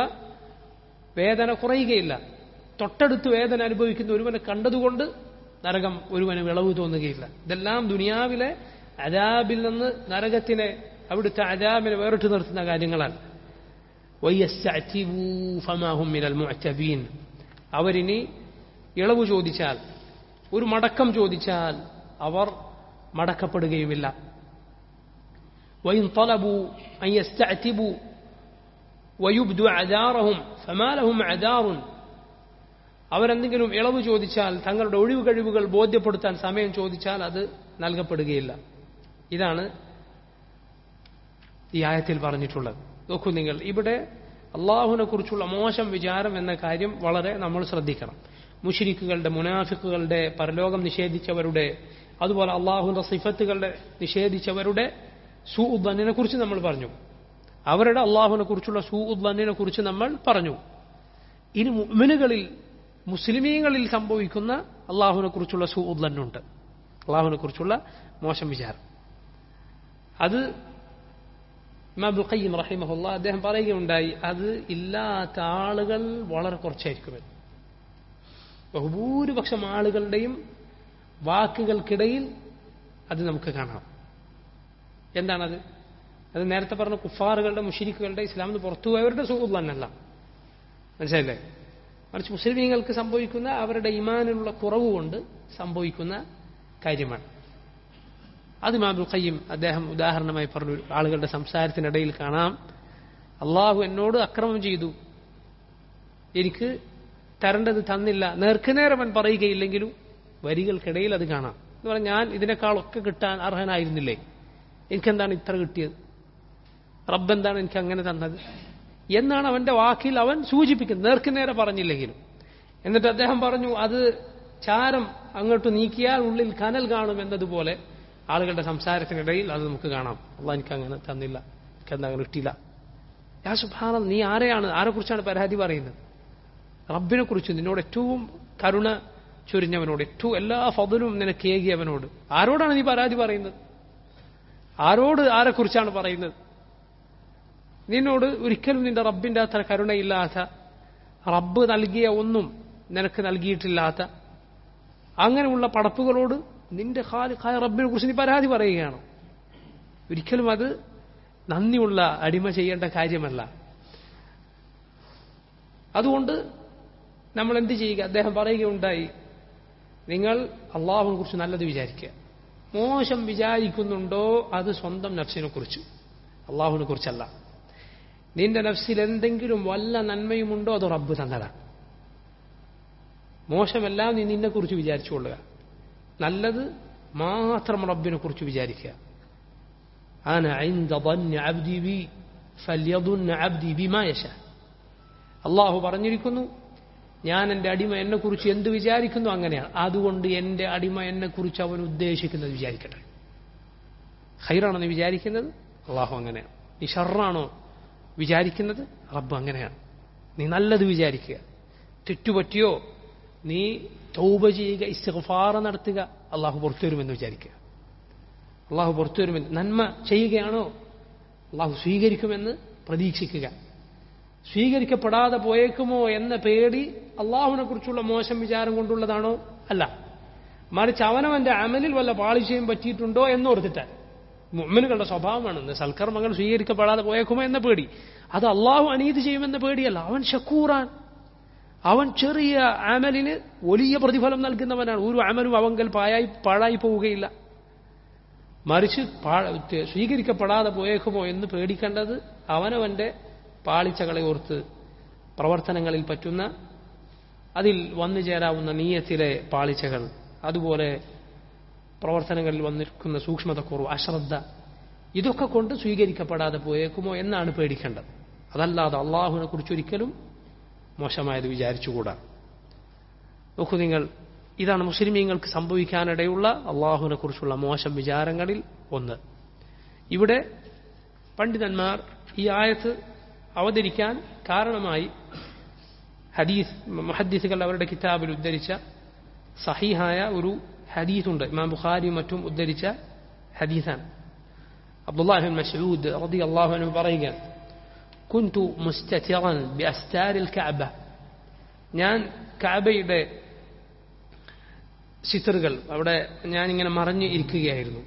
വേദന കുറയുകയില്ല തൊട്ടടുത്ത് വേദന അനുഭവിക്കുന്ന ഒരുവനെ കണ്ടതുകൊണ്ട് നരകം ഒരുവന് വിളവ് തോന്നുകയില്ല ഇതെല്ലാം ദുനിയാവിലെ അജാബിൽ നിന്ന് നരകത്തിനെ അവിടുത്തെ അജാബിനെ വേറിട്ട് നിർത്തുന്ന കാര്യങ്ങളാണ് അവരിനി ഇളവ് ചോദിച്ചാൽ ഒരു മടക്കം ചോദിച്ചാൽ അവർ മടക്കപ്പെടുകയുമില്ല وإن طلبوا أن يستعتبوا ويبدوا عذارهم فما لهم عذار അവരെന്തെങ്കിലും ഇളവ് ചോദിച്ചാൽ തങ്ങളുടെ ഒഴിവ് കഴിവുകൾ ബോധ്യപ്പെടുത്താൻ സമയം ചോദിച്ചാൽ അത് നൽകപ്പെടുകയില്ല ഇതാണ് ഈ ആയത്തിൽ പറഞ്ഞിട്ടുള്ളത് നോക്കൂ നിങ്ങൾ ഇവിടെ അള്ളാഹുവിനെ കുറിച്ചുള്ള മോശം വിചാരം എന്ന കാര്യം വളരെ നമ്മൾ ശ്രദ്ധിക്കണം മുഷിരിക്കുകളുടെ മുനാഫിക്കുകളുടെ പരലോകം നിഷേധിച്ചവരുടെ അതുപോലെ അള്ളാഹുവിന്റെ സിഫത്തുകളുടെ നിഷേധിച്ചവരുടെ സൂ ഉദ്ദന്നിനെ കുറിച്ച് നമ്മൾ പറഞ്ഞു അവരുടെ അള്ളാഹുവിനെ കുറിച്ചുള്ള സൂ ഉദ്ദന്നിനെ കുറിച്ച് നമ്മൾ പറഞ്ഞു ഇനി മുഅ്മിനുകളിൽ മുസ്ലിമീങ്ങളിൽ സംഭവിക്കുന്ന അള്ളാഹുവിനെ കുറിച്ചുള്ള സൂ ഉദ്ദന്നുണ്ട് അള്ളാഹുവിനെ കുറിച്ചുള്ള മോശം വിചാരം അത് ഇമാബുൽ ഖയ്യം റഹിമഹുല്ല അദ്ദേഹം പറയുകയുണ്ടായി അത് ഇല്ലാത്ത ആളുകൾ വളരെ കുറച്ചായിരിക്കുമെന്ന് ബഹുഭൂരിപക്ഷം ആളുകളുടെയും വാക്കുകൾക്കിടയിൽ അത് നമുക്ക് കാണാം എന്താണത് അത് നേരത്തെ പറഞ്ഞ കുഫാറുകളുടെ മുഷിരിക്കുകളുടെ ഇസ്ലാമിന് പുറത്തു പോയവരുടെ സുഹൃത്ത് തന്നെയല്ല മനസ്സിലായില്ലേ മറിച്ച് മുസ്ലിമീങ്ങൾക്ക് സംഭവിക്കുന്ന അവരുടെ ഇമാനിലുള്ള കുറവ് കൊണ്ട് സംഭവിക്കുന്ന കാര്യമാണ് അത് മാബുൽ ഖയ്യം അദ്ദേഹം ഉദാഹരണമായി പറഞ്ഞു ആളുകളുടെ സംസാരത്തിനിടയിൽ കാണാം അള്ളാഹു എന്നോട് അക്രമം ചെയ്തു എനിക്ക് തരേണ്ടത് തന്നില്ല നേർക്കുനേരം അവൻ പറയുകയില്ലെങ്കിലും വരികൾക്കിടയിൽ അത് കാണാം എന്ന് പറഞ്ഞാൽ ഞാൻ ഇതിനേക്കാളൊക്കെ കിട്ടാൻ അർഹനായിരുന്നില്ലേ എനിക്കെന്താണ് ഇത്ര കിട്ടിയത് റബ്ബെന്താണ് എനിക്ക് അങ്ങനെ തന്നത് എന്നാണ് അവന്റെ വാക്കിൽ അവൻ സൂചിപ്പിക്കുന്നത് നേർക്കുനേരെ പറഞ്ഞില്ലെങ്കിലും എന്നിട്ട് അദ്ദേഹം പറഞ്ഞു അത് ചാരം അങ്ങോട്ട് നീക്കിയാൽ ഉള്ളിൽ കനൽ കാണും എന്നതുപോലെ ആളുകളുടെ സംസാരത്തിനിടയിൽ അത് നമുക്ക് കാണാം അല്ല എനിക്ക് അങ്ങനെ തന്നില്ല എനിക്ക് എന്താ അങ്ങനെ കിട്ടിയില്ല യാ സുഭാനം നീ ആരെയാണ് ആരെക്കുറിച്ചാണ് പരാതി പറയുന്നത് റബ്ബിനെ കുറിച്ച് നിന്നോട് ഏറ്റവും കരുണ ചൊരിഞ്ഞവനോട് ഏറ്റവും എല്ലാ ഫതിലും നിനക്ക് ഏകിയവനോട് ആരോടാണ് നീ പരാതി പറയുന്നത് ആരോട് ആരെക്കുറിച്ചാണ് പറയുന്നത് നിന്നോട് ഒരിക്കലും നിന്റെ റബ്ബിന്റെ അത്ര കരുണയില്ലാത്ത റബ്ബ് നൽകിയ ഒന്നും നിനക്ക് നൽകിയിട്ടില്ലാത്ത അങ്ങനെയുള്ള പടപ്പുകളോട് നിന്റെ ഖാലിഖായ റബ്ബിനെ കുറിച്ച് നീ പരാതി പറയുകയാണ് ഒരിക്കലും അത് നന്ദിയുള്ള അടിമ ചെയ്യേണ്ട കാര്യമല്ല അതുകൊണ്ട് നമ്മൾ എന്ത് ചെയ്യുക അദ്ദേഹം പറയുകയുണ്ടായി നിങ്ങൾ അള്ളാഹുവിനെ കുറിച്ച് നല്ലത് വിചാരിക്കുക മോശം വിചാരിക്കുന്നുണ്ടോ അത് സ്വന്തം നഫ്സിനെ കുറിച്ച് അള്ളാഹുവിനെ കുറിച്ചല്ല നിന്റെ നഫ്സിൽ എന്തെങ്കിലും വല്ല നന്മയുമുണ്ടോ അത് റബ്ബ് തന്നതാണ് മോശമെല്ലാം നീ നിന്നെ കുറിച്ച് വിചാരിച്ചു കൊള്ളുക നല്ലത് മാത്രം റബ്ബിനെ കുറിച്ച് വിചാരിക്കുക أنا عند ظن عبدي بي فليظن عبدي بما يشاء അള്ളാഹു പറഞ്ഞിരിക്കുന്നു ഞാൻ എൻ്റെ അടിമ എന്നെക്കുറിച്ച് എന്ത് വിചാരിക്കുന്നു അങ്ങനെയാണ് അതുകൊണ്ട് എൻ്റെ അടിമ എന്നെക്കുറിച്ച് അവൻ ഉദ്ദേശിക്കുന്നത് വിചാരിക്കട്ടെ ഹൈറാണോ നീ വിചാരിക്കുന്നത് അള്ളാഹു അങ്ങനെയാണ് നീ ഷറാണോ വിചാരിക്കുന്നത് റബ്ബ് അങ്ങനെയാണ് നീ നല്ലത് വിചാരിക്കുക തെറ്റുപറ്റിയോ നീ തൗബ ചെയ്യുക ഇസ്തിഗ്ഫാർ നടത്തുക അള്ളാഹു പുറത്തു വരുമെന്ന് വിചാരിക്കുക അള്ളാഹു പുറത്തു വരുമെന്ന് നന്മ ചെയ്യുകയാണോ അള്ളാഹു സ്വീകരിക്കുമെന്ന് പ്രതീക്ഷിക്കുക സ്വീകരിക്കപ്പെടാതെ പോയേക്കുമോ എന്ന പേടി അള്ളാഹുവിനെ കുറിച്ചുള്ള മോശം വിചാരം കൊണ്ടുള്ളതാണോ അല്ല മറിച്ച് അവനവന്റെ അമലിൽ വല്ല പാളിച്ചയും പറ്റിയിട്ടുണ്ടോ എന്നോർത്തിട്ടാൽ മുഅ്മിനുകളുടെ സ്വഭാവമാണ് സൽക്കർമ്മങ്ങൾ സ്വീകരിക്കപ്പെടാതെ പോയേക്കുമോ എന്ന പേടി അത് അള്ളാഹു അനീതി ചെയ്യുമെന്ന പേടിയല്ല അവൻ ഷക്കൂറാൻ അവൻ ചെറിയ അമലിന് വലിയ പ്രതിഫലം നൽകുന്നവനാണ് ഒരു അമലും അവങ്കൽ പായായി പാഴായി പോവുകയില്ല മറിച്ച് സ്വീകരിക്കപ്പെടാതെ പോയേക്കുമോ എന്ന് പേടിക്കേണ്ടത് അവനവന്റെ പാളിച്ചകളെ ഓർത്ത് പ്രവർത്തനങ്ങളിൽ പറ്റുന്ന അതിൽ വന്നു ചേരാവുന്ന നീയത്തിലെ പാളിച്ചകൾ അതുപോലെ പ്രവർത്തനങ്ങളിൽ വന്നിരിക്കുന്ന സൂക്ഷ്മതക്കുറവ് അശ്രദ്ധ ഇതൊക്കെ കൊണ്ട് സ്വീകരിക്കപ്പെടാതെ പോയേക്കുമോ എന്നാണ് പേടിക്കേണ്ടത് അതല്ലാതെ അള്ളാഹുവിനെ കുറിച്ച് ഒരിക്കലും മോശമായത് വിചാരിച്ചുകൂടാ നോക്കൂ നിങ്ങൾ ഇതാണ് മുസ്ലിമീങ്ങൾക്ക് സംഭവിക്കാനിടയുള്ള അള്ളാഹുവിനെ കുറിച്ചുള്ള മോശം വിചാരങ്ങളിൽ ഒന്ന് ഇവിടെ പണ്ഡിതന്മാർ ഈ ആയത്ത് അവതരിക്കാൻ കാരണമായി ഹദീസ് മുഹദ്ദീസുകൾ അവരുടെ കിതാബിൽ ഉദ്ധരിച്ച സഹീഹായ ഒരു ഹദീസുണ്ട് ഇമാം ബുഖാരിയും മറ്റും ഉദ്ധരിച്ച ഹദീസാണ് അബ്ദുല്ലാഹിൻ മസൂദ് റതി അള്ളാഹുവിന് പറയുക കുന്തു മുസ്തതിറൻ ബിഅസ്താരിൽ കഅബ ഞാൻ കഅബയുടെ സിത്തറുകൾ അവിടെ ഞാനിങ്ങനെ മറഞ്ഞു ഇരിക്കുകയായിരുന്നു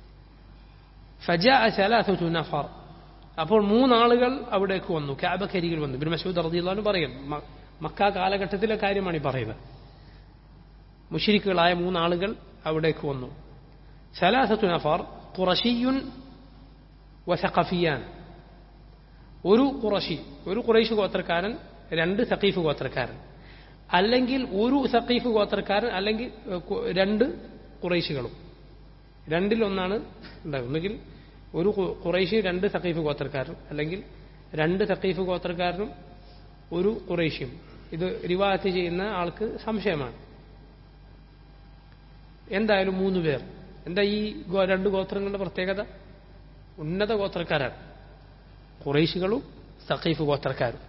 ഫജാ സലാസത്തു നഫർ അപ്പോൾ മൂന്നാളുകൾ അവിടേക്ക് വന്നു ക്യാബക്കരികിൽ വന്നു ബിൻ മസൂദ് റദിയുള്ളു പറയും മക്ക കാലഘട്ടത്തിലെ കാര്യമാണ് ഈ പറയുന്നത് മുഷിരിക്കുകളായ മൂന്നാളുകൾ അവിടേക്ക് വന്നു സലാസത്തു നഫർ ഖുറഷിയുൻ വസഖഫിയാൻ ഒരു ഖുറഷി ഒരു ഖുറൈഷ് ഗോത്രക്കാരൻ രണ്ട് സഖീഫ് ഗോത്രക്കാരൻ അല്ലെങ്കിൽ ഒരു സഖീഫ് ഗോത്രക്കാരൻ അല്ലെങ്കിൽ രണ്ട് ഖുറൈശികളും രണ്ടിലൊന്നാണ് ഉണ്ടാകും ഒന്നുകിൽ ഒരു ഖുറൈശി രണ്ട് സഖീഫ് ഗോത്രക്കാരൻ അല്ലെങ്കിൽ രണ്ട് സഖീഫ് ഗോത്രക്കാരനും ഒരു ഖുറൈശിയും ഇത് റിവായത്ത് ചെയ്യുന്ന ആൾക്ക് സംശയമാണ് എന്തായാലും മൂന്ന് പേർ എന്താ ഈ രണ്ട് ഗോത്രങ്ങളുടെ പ്രത്യേകത ഉന്നത ഗോത്രക്കാരാണ് ഖുറൈശികളും സഖീഫ് ഗോത്രക്കാരും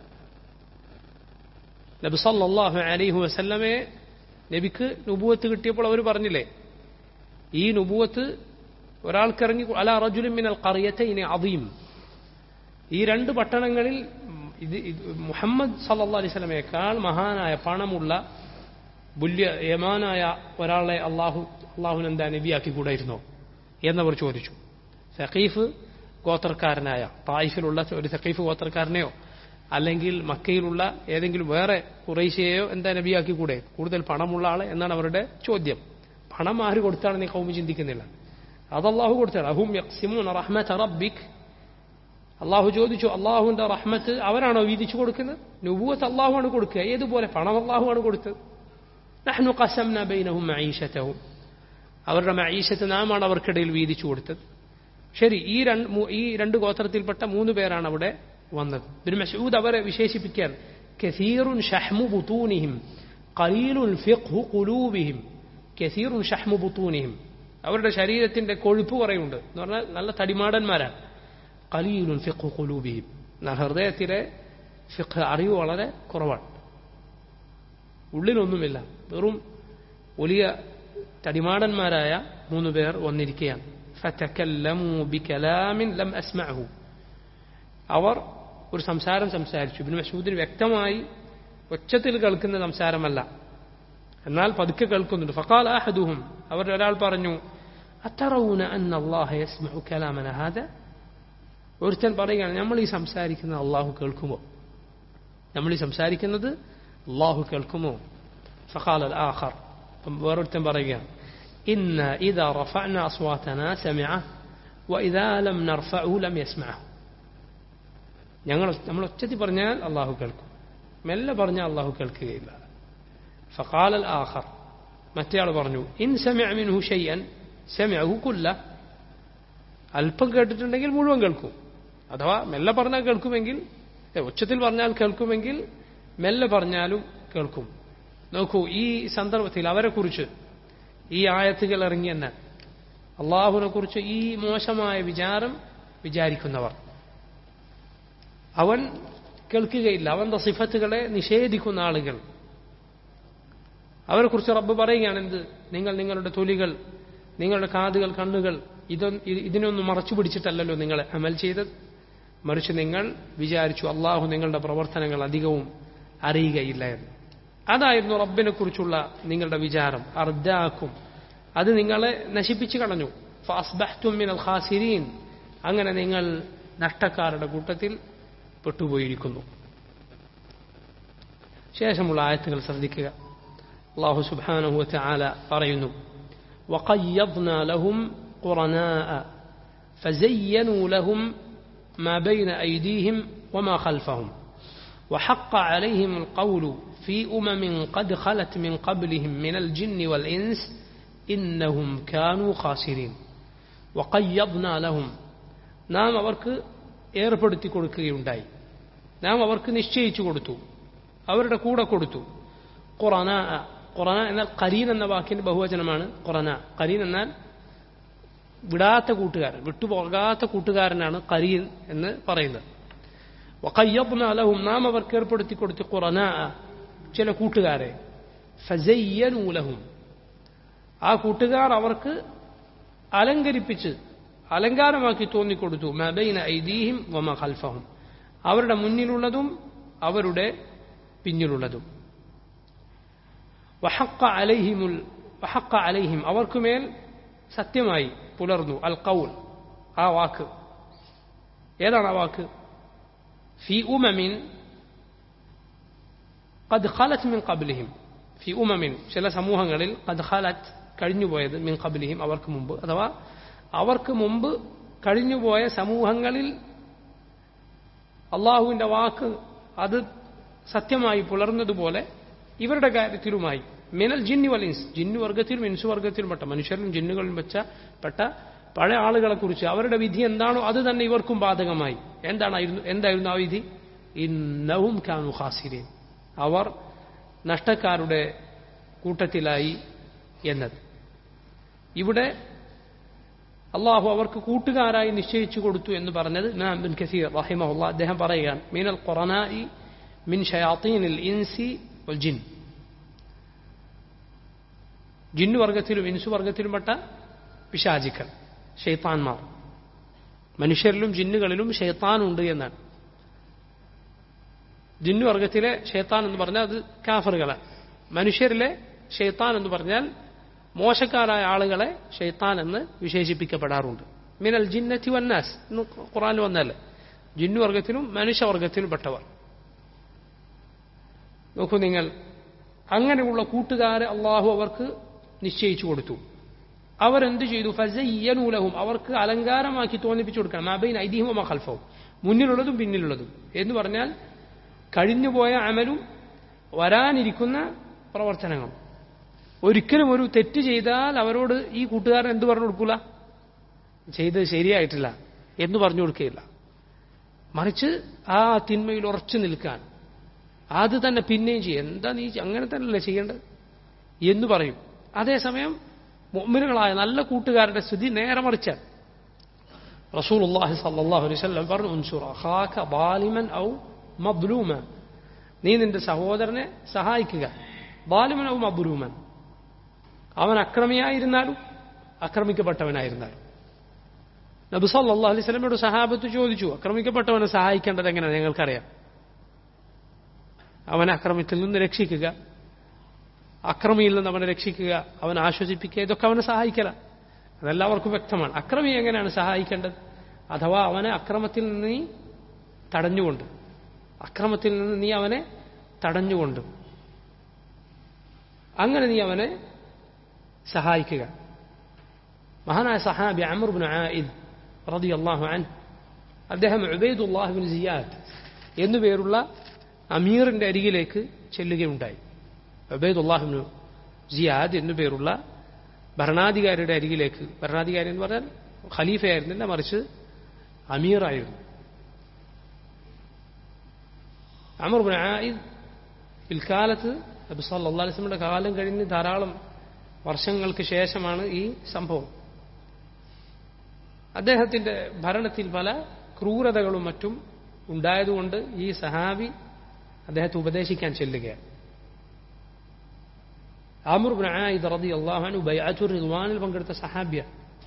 നബി സല്ലല്ലാഹു അലൈഹി വസല്ലമയെ നബിക്ക് നുബുവത്ത് കിട്ടിയപ്പോൾ അവർ പറഞ്ഞില്ലേ ഈ നുബുവത്ത് ഒരാൾക്കിറങ്ങി അല റജുലിൻ മിനൽ ഖറിയത്തൈനി അദീം ഈ രണ്ട് പട്ടണങ്ങളിൽ ഇത് ഇത് മുഹമ്മദ് സല്ലാ അലൈഹി സ്വലമയേക്കാൾ മഹാനായ പണമുള്ള ബുല്യ യമാനായ ഒരാളെ അള്ളാഹു അള്ളാഹുവിന് എന്താ നബിയാക്കി കൂടായിരുന്നോ എന്നവർ ചോദിച്ചു സഖീഫ് ഗോത്രക്കാരനായ തായിഫിലുള്ള ഒരു സഖീഫ് ഗോത്രക്കാരനെയോ അല്ലെങ്കിൽ മക്കയിലുള്ള ഏതെങ്കിലും വേറെ കുറേശ്യയോ എന്താ നബിയാക്കി കൂടെ കൂടുതൽ പണമുള്ള ആളെ എന്നാണ് അവരുടെ ചോദ്യം പണം ആര് കൊടുത്താണെന്ന് ഈ കൗമി ചിന്തിക്കുന്നില്ല അത് അള്ളാഹു കൊടുത്താണ് അഹും യക്സിമൂൻ റഹ്മത്ത് റബ്ബിക് അള്ളാഹു ചോദിച്ചു അള്ളാഹുവിന്റെ റഹ്മത്ത് അവരാണോ വീതിച്ചു കൊടുക്കുന്നത് നുബൂത്ത് അള്ളാഹുവാണ് കൊടുക്കുക ഏതുപോലെ പണം അള്ളാഹുവാണ് കൊടുത്തത് നഹ്നു ഖസംന ബൈനഹും മഈശതഹും അവരുടെ മഈശത്ത് നാമാണ് അവർക്കിടയിൽ വീതിച്ചു കൊടുത്തത് ശരി ഈ രണ്ട് ഈ രണ്ട് ഗോത്രത്തിൽപ്പെട്ട മൂന്ന് പേരാണ് അവിടെ വന്നത് ബിൻ മസൂദ് അവരെ വിശേഷിപ്പിക്കാൻ കസീറുൻ ഷഹ്മു ബുത്തൂനിഹിം ഖലീലുൻ ഫിഖ്ഹു ഖുലൂബിഹിം കസീറുൻ ഷഹ്മു ബുത്തൂനിഹിം അവരുടെ ശരീരത്തിന്റെ കൊഴുപ്പ് കുറയുണ്ട് എന്ന് പറഞ്ഞാൽ നല്ല തടിമാടന്മാരാണ് ഖലീലുൻ ഫിഖ്ഹു ഖുലൂബിഹിം എന്നാൽ ഹൃദയത്തിലെ ഫിഖ് അറിവ് വളരെ കുറവാണ് ഉള്ളിലൊന്നുമില്ല വെറും വലിയ തടിമാടന്മാരായ മൂന്ന് പേർ വന്നിരിക്കുകയാണ് ഫതകല്ലമു ബികലാമിൻ ലം അസ്മഅഹു അവർ ഒരു സംസാരം സംസാരിച്ചു ഇബ്നു മസൂദിന് വ്യക്തമായി ഒച്ചത്തിൽ കേൾക്കുന്ന സംസാരമല്ല എന്നാൽ പതുക്കെ കേൾക്കുന്നുണ്ട് ഫഖാൽ അഹദുഹും അവർ ഒരാൾ പറഞ്ഞു അത്തറൗന അന്ന അല്ലാഹ യസ്മഉ കലാമന ഹാദ ഒരുത്തൻ പറയുകയാണ് നമ്മൾ ഈ സംസാരിക്കുന്നത് അള്ളാഹു കേൾക്കുമോ നമ്മൾ ഈ സംസാരിക്കുന്നത് അള്ളാഹു കേൾക്കുമോ ഫഖാൽ അൽ ആഖർ വേറൊരുത്തൻ പറയുകയാണ് ഇന്ന ഇദാ റഫഅന അസ്വാതന സമിഅ വഇദാ ലം നർഫഉ ലം യസ്മഅഹു ഞങ്ങൾ നമ്മൾ ഒച്ചത്തി പറഞ്ഞാൽ അള്ളാഹു കേൾക്കും മെല്ലെ പറഞ്ഞാൽ അള്ളാഹു കേൾക്കുകയില്ല ഫഖാൽ അൽ ആഖർ മറ്റേയാൾ പറഞ്ഞു ഇൻ സമിഅ മിൻഹു ഷൈഅൻ സമിഅഹു കുല്ല അല്പം കേട്ടിട്ടുണ്ടെങ്കിൽ മുഴുവൻ കേൾക്കും അഥവാ മെല്ലെ പറഞ്ഞാൽ കേൾക്കുമെങ്കിൽ ഉച്ചത്തിൽ പറഞ്ഞാൽ കേൾക്കുമെങ്കിൽ മെല്ലെ പറഞ്ഞാലും കേൾക്കും നോക്കൂ ഈ സന്ദർഭത്തിൽ അവരെക്കുറിച്ച് ഈ ആയത്തുകൾ ഇറങ്ങിയെന്ന് അള്ളാഹുവിനെ കുറിച്ച് ഈ മോശമായ വിചാരം വിചാരിക്കുന്നവർ അവൻ കേൾക്കുകയില്ല അവന്റെ സിഫത്തുകളെ നിഷേധിക്കുന്ന ആളുകൾ അവരെക്കുറിച്ച് റബ്ബ് പറയുകയാണ് എന്ത് നിങ്ങൾ നിങ്ങളുടെ തൊലികൾ നിങ്ങളുടെ കാതുകൾ കണ്ണുകൾ ഇതൊന്നും ഇതിനൊന്നും മറച്ചു പിടിച്ചിട്ടല്ലല്ലോ നിങ്ങൾ അമൽ ചെയ്തത് മറിച്ച് നിങ്ങൾ വിചാരിച്ചു അള്ളാഹു നിങ്ങളുടെ പ്രവർത്തനങ്ങൾ അധികവും അറിയുകയില്ല എന്ന് അതായിരുന്നു റബ്ബിനെ കുറിച്ചുള്ള നിങ്ങളുടെ വിചാരം അർദ്ദാക്കും അത് നിങ്ങളെ നശിപ്പിച്ചു കളഞ്ഞു ഫാസ്ബഹ്തും മിനൽ ഖാസിരീൻ അങ്ങനെ നിങ്ങൾ നഷ്ടക്കാരുടെ കൂട്ടത്തിൽ പെട്ടുപോയിരിക്കുന്നു ശേഷമുള്ള ആയത്തുകൾ ശ്രദ്ധിക്കുക അള്ളാഹു സുബ്ഹാനഹു വതആല പറയുന്നു وقيضنا لهم قرناء فزينوا لهم ما بين أيديهم وما خلفهم وحق عليهم القول في أمم قد خلت من قبلهم من الجن والإنس إنهم كانوا خاسرين وقيضنا لهم നാം അവർക്ക് ഏർപ്പെടുത്തി കൊടുക്കുകയുണ്ടായി നാം അവർക്ക് നിശ്ചയിച്ചു കൊടുത്തു അവരുടെ കൂടെ കൊടുത്തു ഖുറന ഖുറന എന്നാൽ കരീൻ എന്ന വാക്കിന്റെ ബഹുവചനമാണ് ഖുറന കരീൻ എന്നാൽ വിടാത്ത കൂട്ടുകാരൻ വിട്ടുപോകാത്ത കൂട്ടുകാരനാണ് കരീൻ എന്ന് പറയുന്നത് വക്കയ്യബ്നാലഹും നാം അവർക്ക് ഏർപ്പെടുത്തി കൊടുത്തു ഖുറന ചില കൂട്ടുകാരെ ഫസയ്യനൂലഹും ആ കൂട്ടുകാർ അവർക്ക് അലങ്കരിപ്പിച്ച് അലങ്കാരമാക്കി തോന്നിക്കൊടുത്തു മബൈന ഐദീഹിം വമ ഖൽഫഹും അവരുടെ മുന്നിലുള്ളതും അവരുടെ പിന്നിലുള്ളതും വഹക്ക അലൈഹിമുൽ വഹക്ക അലൈഹിം അവർക്കുമേൽ സത്യമായി പുലർന്നു അൽ കൗൽ ആ വാക്ക് ഏതാണ് ആ വാക്ക് ഫി ഉമമിൻ ഖദ് ഖലത് മിൻ ഖബ്ലിഹിം ഫി ഉമമിൻ ചില സമൂഹങ്ങളിൽ ഖദ് ഖലത് കഴിഞ്ഞുപോയത് മിൻ ഖബ്ലിഹിം അവർക്ക് മുമ്പ് അഥവാ അവർക്ക് മുമ്പ് കഴിഞ്ഞുപോയ സമൂഹങ്ങളിൽ അള്ളാഹുവിന്റെ വാക്ക് അത് സത്യമായി പുലർന്നതുപോലെ ഇവരുടെ കാര്യത്തിലുമായി മിനൽ ജിന്നി വലിൻസ് ജിന്നു വർഗത്തിലും ഇൻസു വർഗത്തിലും പെട്ട മനുഷ്യരിലും ജിന്നുകളിലും വെച്ച പെട്ട പഴയ ആളുകളെ കുറിച്ച് അവരുടെ വിധി എന്താണോ അത് തന്നെ ഇവർക്കും ബാധകമായി എന്താണായിരുന്നു എന്തായിരുന്നു ആ വിധി ഇന്നവും കാനു ഖാസിരീൻ അവർ നഷ്ടക്കാരുടെ കൂട്ടത്തിലായി എന്നത് ഇവിടെ അള്ളാഹു അവർക്ക് കൂട്ടുകാരായി നിശ്ചയിച്ചു കൊടുത്തു എന്ന് പറഞ്ഞത് ഇമാം ബിൻ കസീർ റഹിമഹുല്ല അദ്ദേഹം പറയുകയാണ് മീനൽ ഖുറനായി മിൻ ഷയാത്തീനിൽ ഇൻസി വൽ ജിൻ ജിന്നു വർഗത്തിലും ഇൻസു വർഗത്തിലും പെട്ട പിശാചിക്കൽ ഷെയ്ത്താൻമാർ മനുഷ്യരിലും ജിന്നുകളിലും ഷെയ്ത്താനുണ്ട് എന്നാണ് ജിന്നു വർഗത്തിലെ ഷെയ്ത്താൻ എന്ന് പറഞ്ഞാൽ അത് കാഫറുകളാണ് മനുഷ്യരിലെ ഷെയ്ത്താൻ എന്ന് പറഞ്ഞാൽ മോശക്കാരായ ആളുകളെ ഷെയ്ത്താൻ എന്ന് വിശേഷിപ്പിക്കപ്പെടാറുണ്ട് മിനൽ ജിന്നത്തി വന്നാസ് എന്ന് ഖുറാനിൽ വന്നല്ലേ ജിന്നു വർഗത്തിലും മനുഷ്യവർഗത്തിലും പെട്ടവർ നോക്കൂ നിങ്ങൾ അങ്ങനെയുള്ള കൂട്ടുകാരെ അള്ളാഹു അവർക്ക് നിശ്ചയിച്ചു കൊടുത്തു അവരെന്ത് ചെയ്തു ഫസയ്യനൂലഹും അവർക്ക് അലങ്കാരമാക്കി തോന്നിപ്പിച്ചു കൊടുക്കണം മാബൈൻ ഐതിഹ്യമ മഹൽഫവും മുന്നിലുള്ളതും പിന്നിലുള്ളതും എന്ന് പറഞ്ഞാൽ കഴിഞ്ഞുപോയ അമലും വരാനിരിക്കുന്ന പ്രവർത്തനങ്ങളും ഒരിക്കലും ഒരു തെറ്റ് ചെയ്താൽ അവരോട് ഈ കൂട്ടുകാരൻ എന്ത് പറഞ്ഞു കൊടുക്കൂല ചെയ്ത് ശരിയായിട്ടില്ല എന്ന് പറഞ്ഞു കൊടുക്കുകയില്ല മറിച്ച് ആ തിന്മയിൽ ഉറച്ചു നിൽക്കാൻ അത് തന്നെ പിന്നെയും ചെയ്യും എന്താ നീ അങ്ങനെ തന്നെയല്ലേ ചെയ്യേണ്ടത് എന്ന് പറയും അതേസമയം മുഅ്മിനുകളായ നല്ല കൂട്ടുകാരുടെ സ്ഥിതി നേരെ മറിച്ചാണ് റസൂൽ അള്ളാഹി സല്ലാഹു അലൈഹി വസല്ലം പറഞ്ഞു ഉൻസുർ അഖാക ബാലിമൻ ഔ മബ്ലൂമ നീ നിന്റെ സഹോദരനെ സഹായിക്കുക ബാലിമൻ ഔ മബ്ലൂമൻ അവൻ അക്രമിയായിരുന്നാലും ആക്രമിക്കപ്പെട്ടവനായിരുന്നാലും നബി സല്ലല്ലാഹു അലൈഹി വസല്ലമയോട് സഹാബത്ത് ചോദിച്ചു ആക്രമിക്കപ്പെട്ടവനെ സഹായിക്കേണ്ടത് എങ്ങനെയാണ് ഞങ്ങൾക്കറിയാം അവനെ അക്രമത്തിൽ നിന്ന് രക്ഷിക്കുക അക്രമിയിൽ നിന്ന് അവനെ രക്ഷിക്കുക അവനെ ആശ്വസിപ്പിക്കുക ഇതൊക്കെ അവനെ സഹായിക്കല അതെല്ലാവർക്കും വ്യക്തമാണ് അക്രമി എങ്ങനെയാണ് സഹായിക്കേണ്ടത് അഥവാ അവനെ അക്രമത്തിൽ നിന്ന് നീ തടഞ്ഞുകൊണ്ട് അക്രമത്തിൽ നിന്ന് നീ അവനെ തടഞ്ഞുകൊണ്ട് അങ്ങനെ നീ അവനെ സഹായിക്കുക മഹാനായ സഹാബി അമർബിൻ ആയിദ് റതി അള്ളാഹു അൻ അദ്ദേഹം ഉബൈദുല്ലാഹുബിൻ സിയാദ് എന്നുപേരുള്ള അമീറിന്റെ അരികിലേക്ക് ചെല്ലുകയുണ്ടായി ഉബൈദുല്ലാഹുബിൻ ജിയാദ് എന്നുപേരുള്ള ഭരണാധികാരിയുടെ അരികിലേക്ക് ഭരണാധികാരി എന്ന് പറഞ്ഞാൽ ഖലീഫയായിരുന്നില്ല മറിച്ച് അമീറായിരുന്നു അമർബിൻ ആയിദ് പിൽക്കാലത്ത് നബി സല്ലാ അലിസ്ലമിയുടെ കാലം കഴിഞ്ഞ് ധാരാളം വർഷങ്ങൾക്ക് ശേഷമാണ് ഈ സംഭവം അദ്ദേഹത്തിന്റെ ഭരണത്തിൽ പല ക്രൂരതകളും മറ്റും ഉണ്ടായതുകൊണ്ട് ഈ സഹാബി അദ്ദേഹത്തെ ഉപദേശിക്കാൻ ചെല്ലുകയാണ് ആമുർ ആയിദ് റതി അള്ളാഹു ബൈഅത്തുർ റിദ്വാനിൽ പങ്കെടുത്ത സഹാബിയ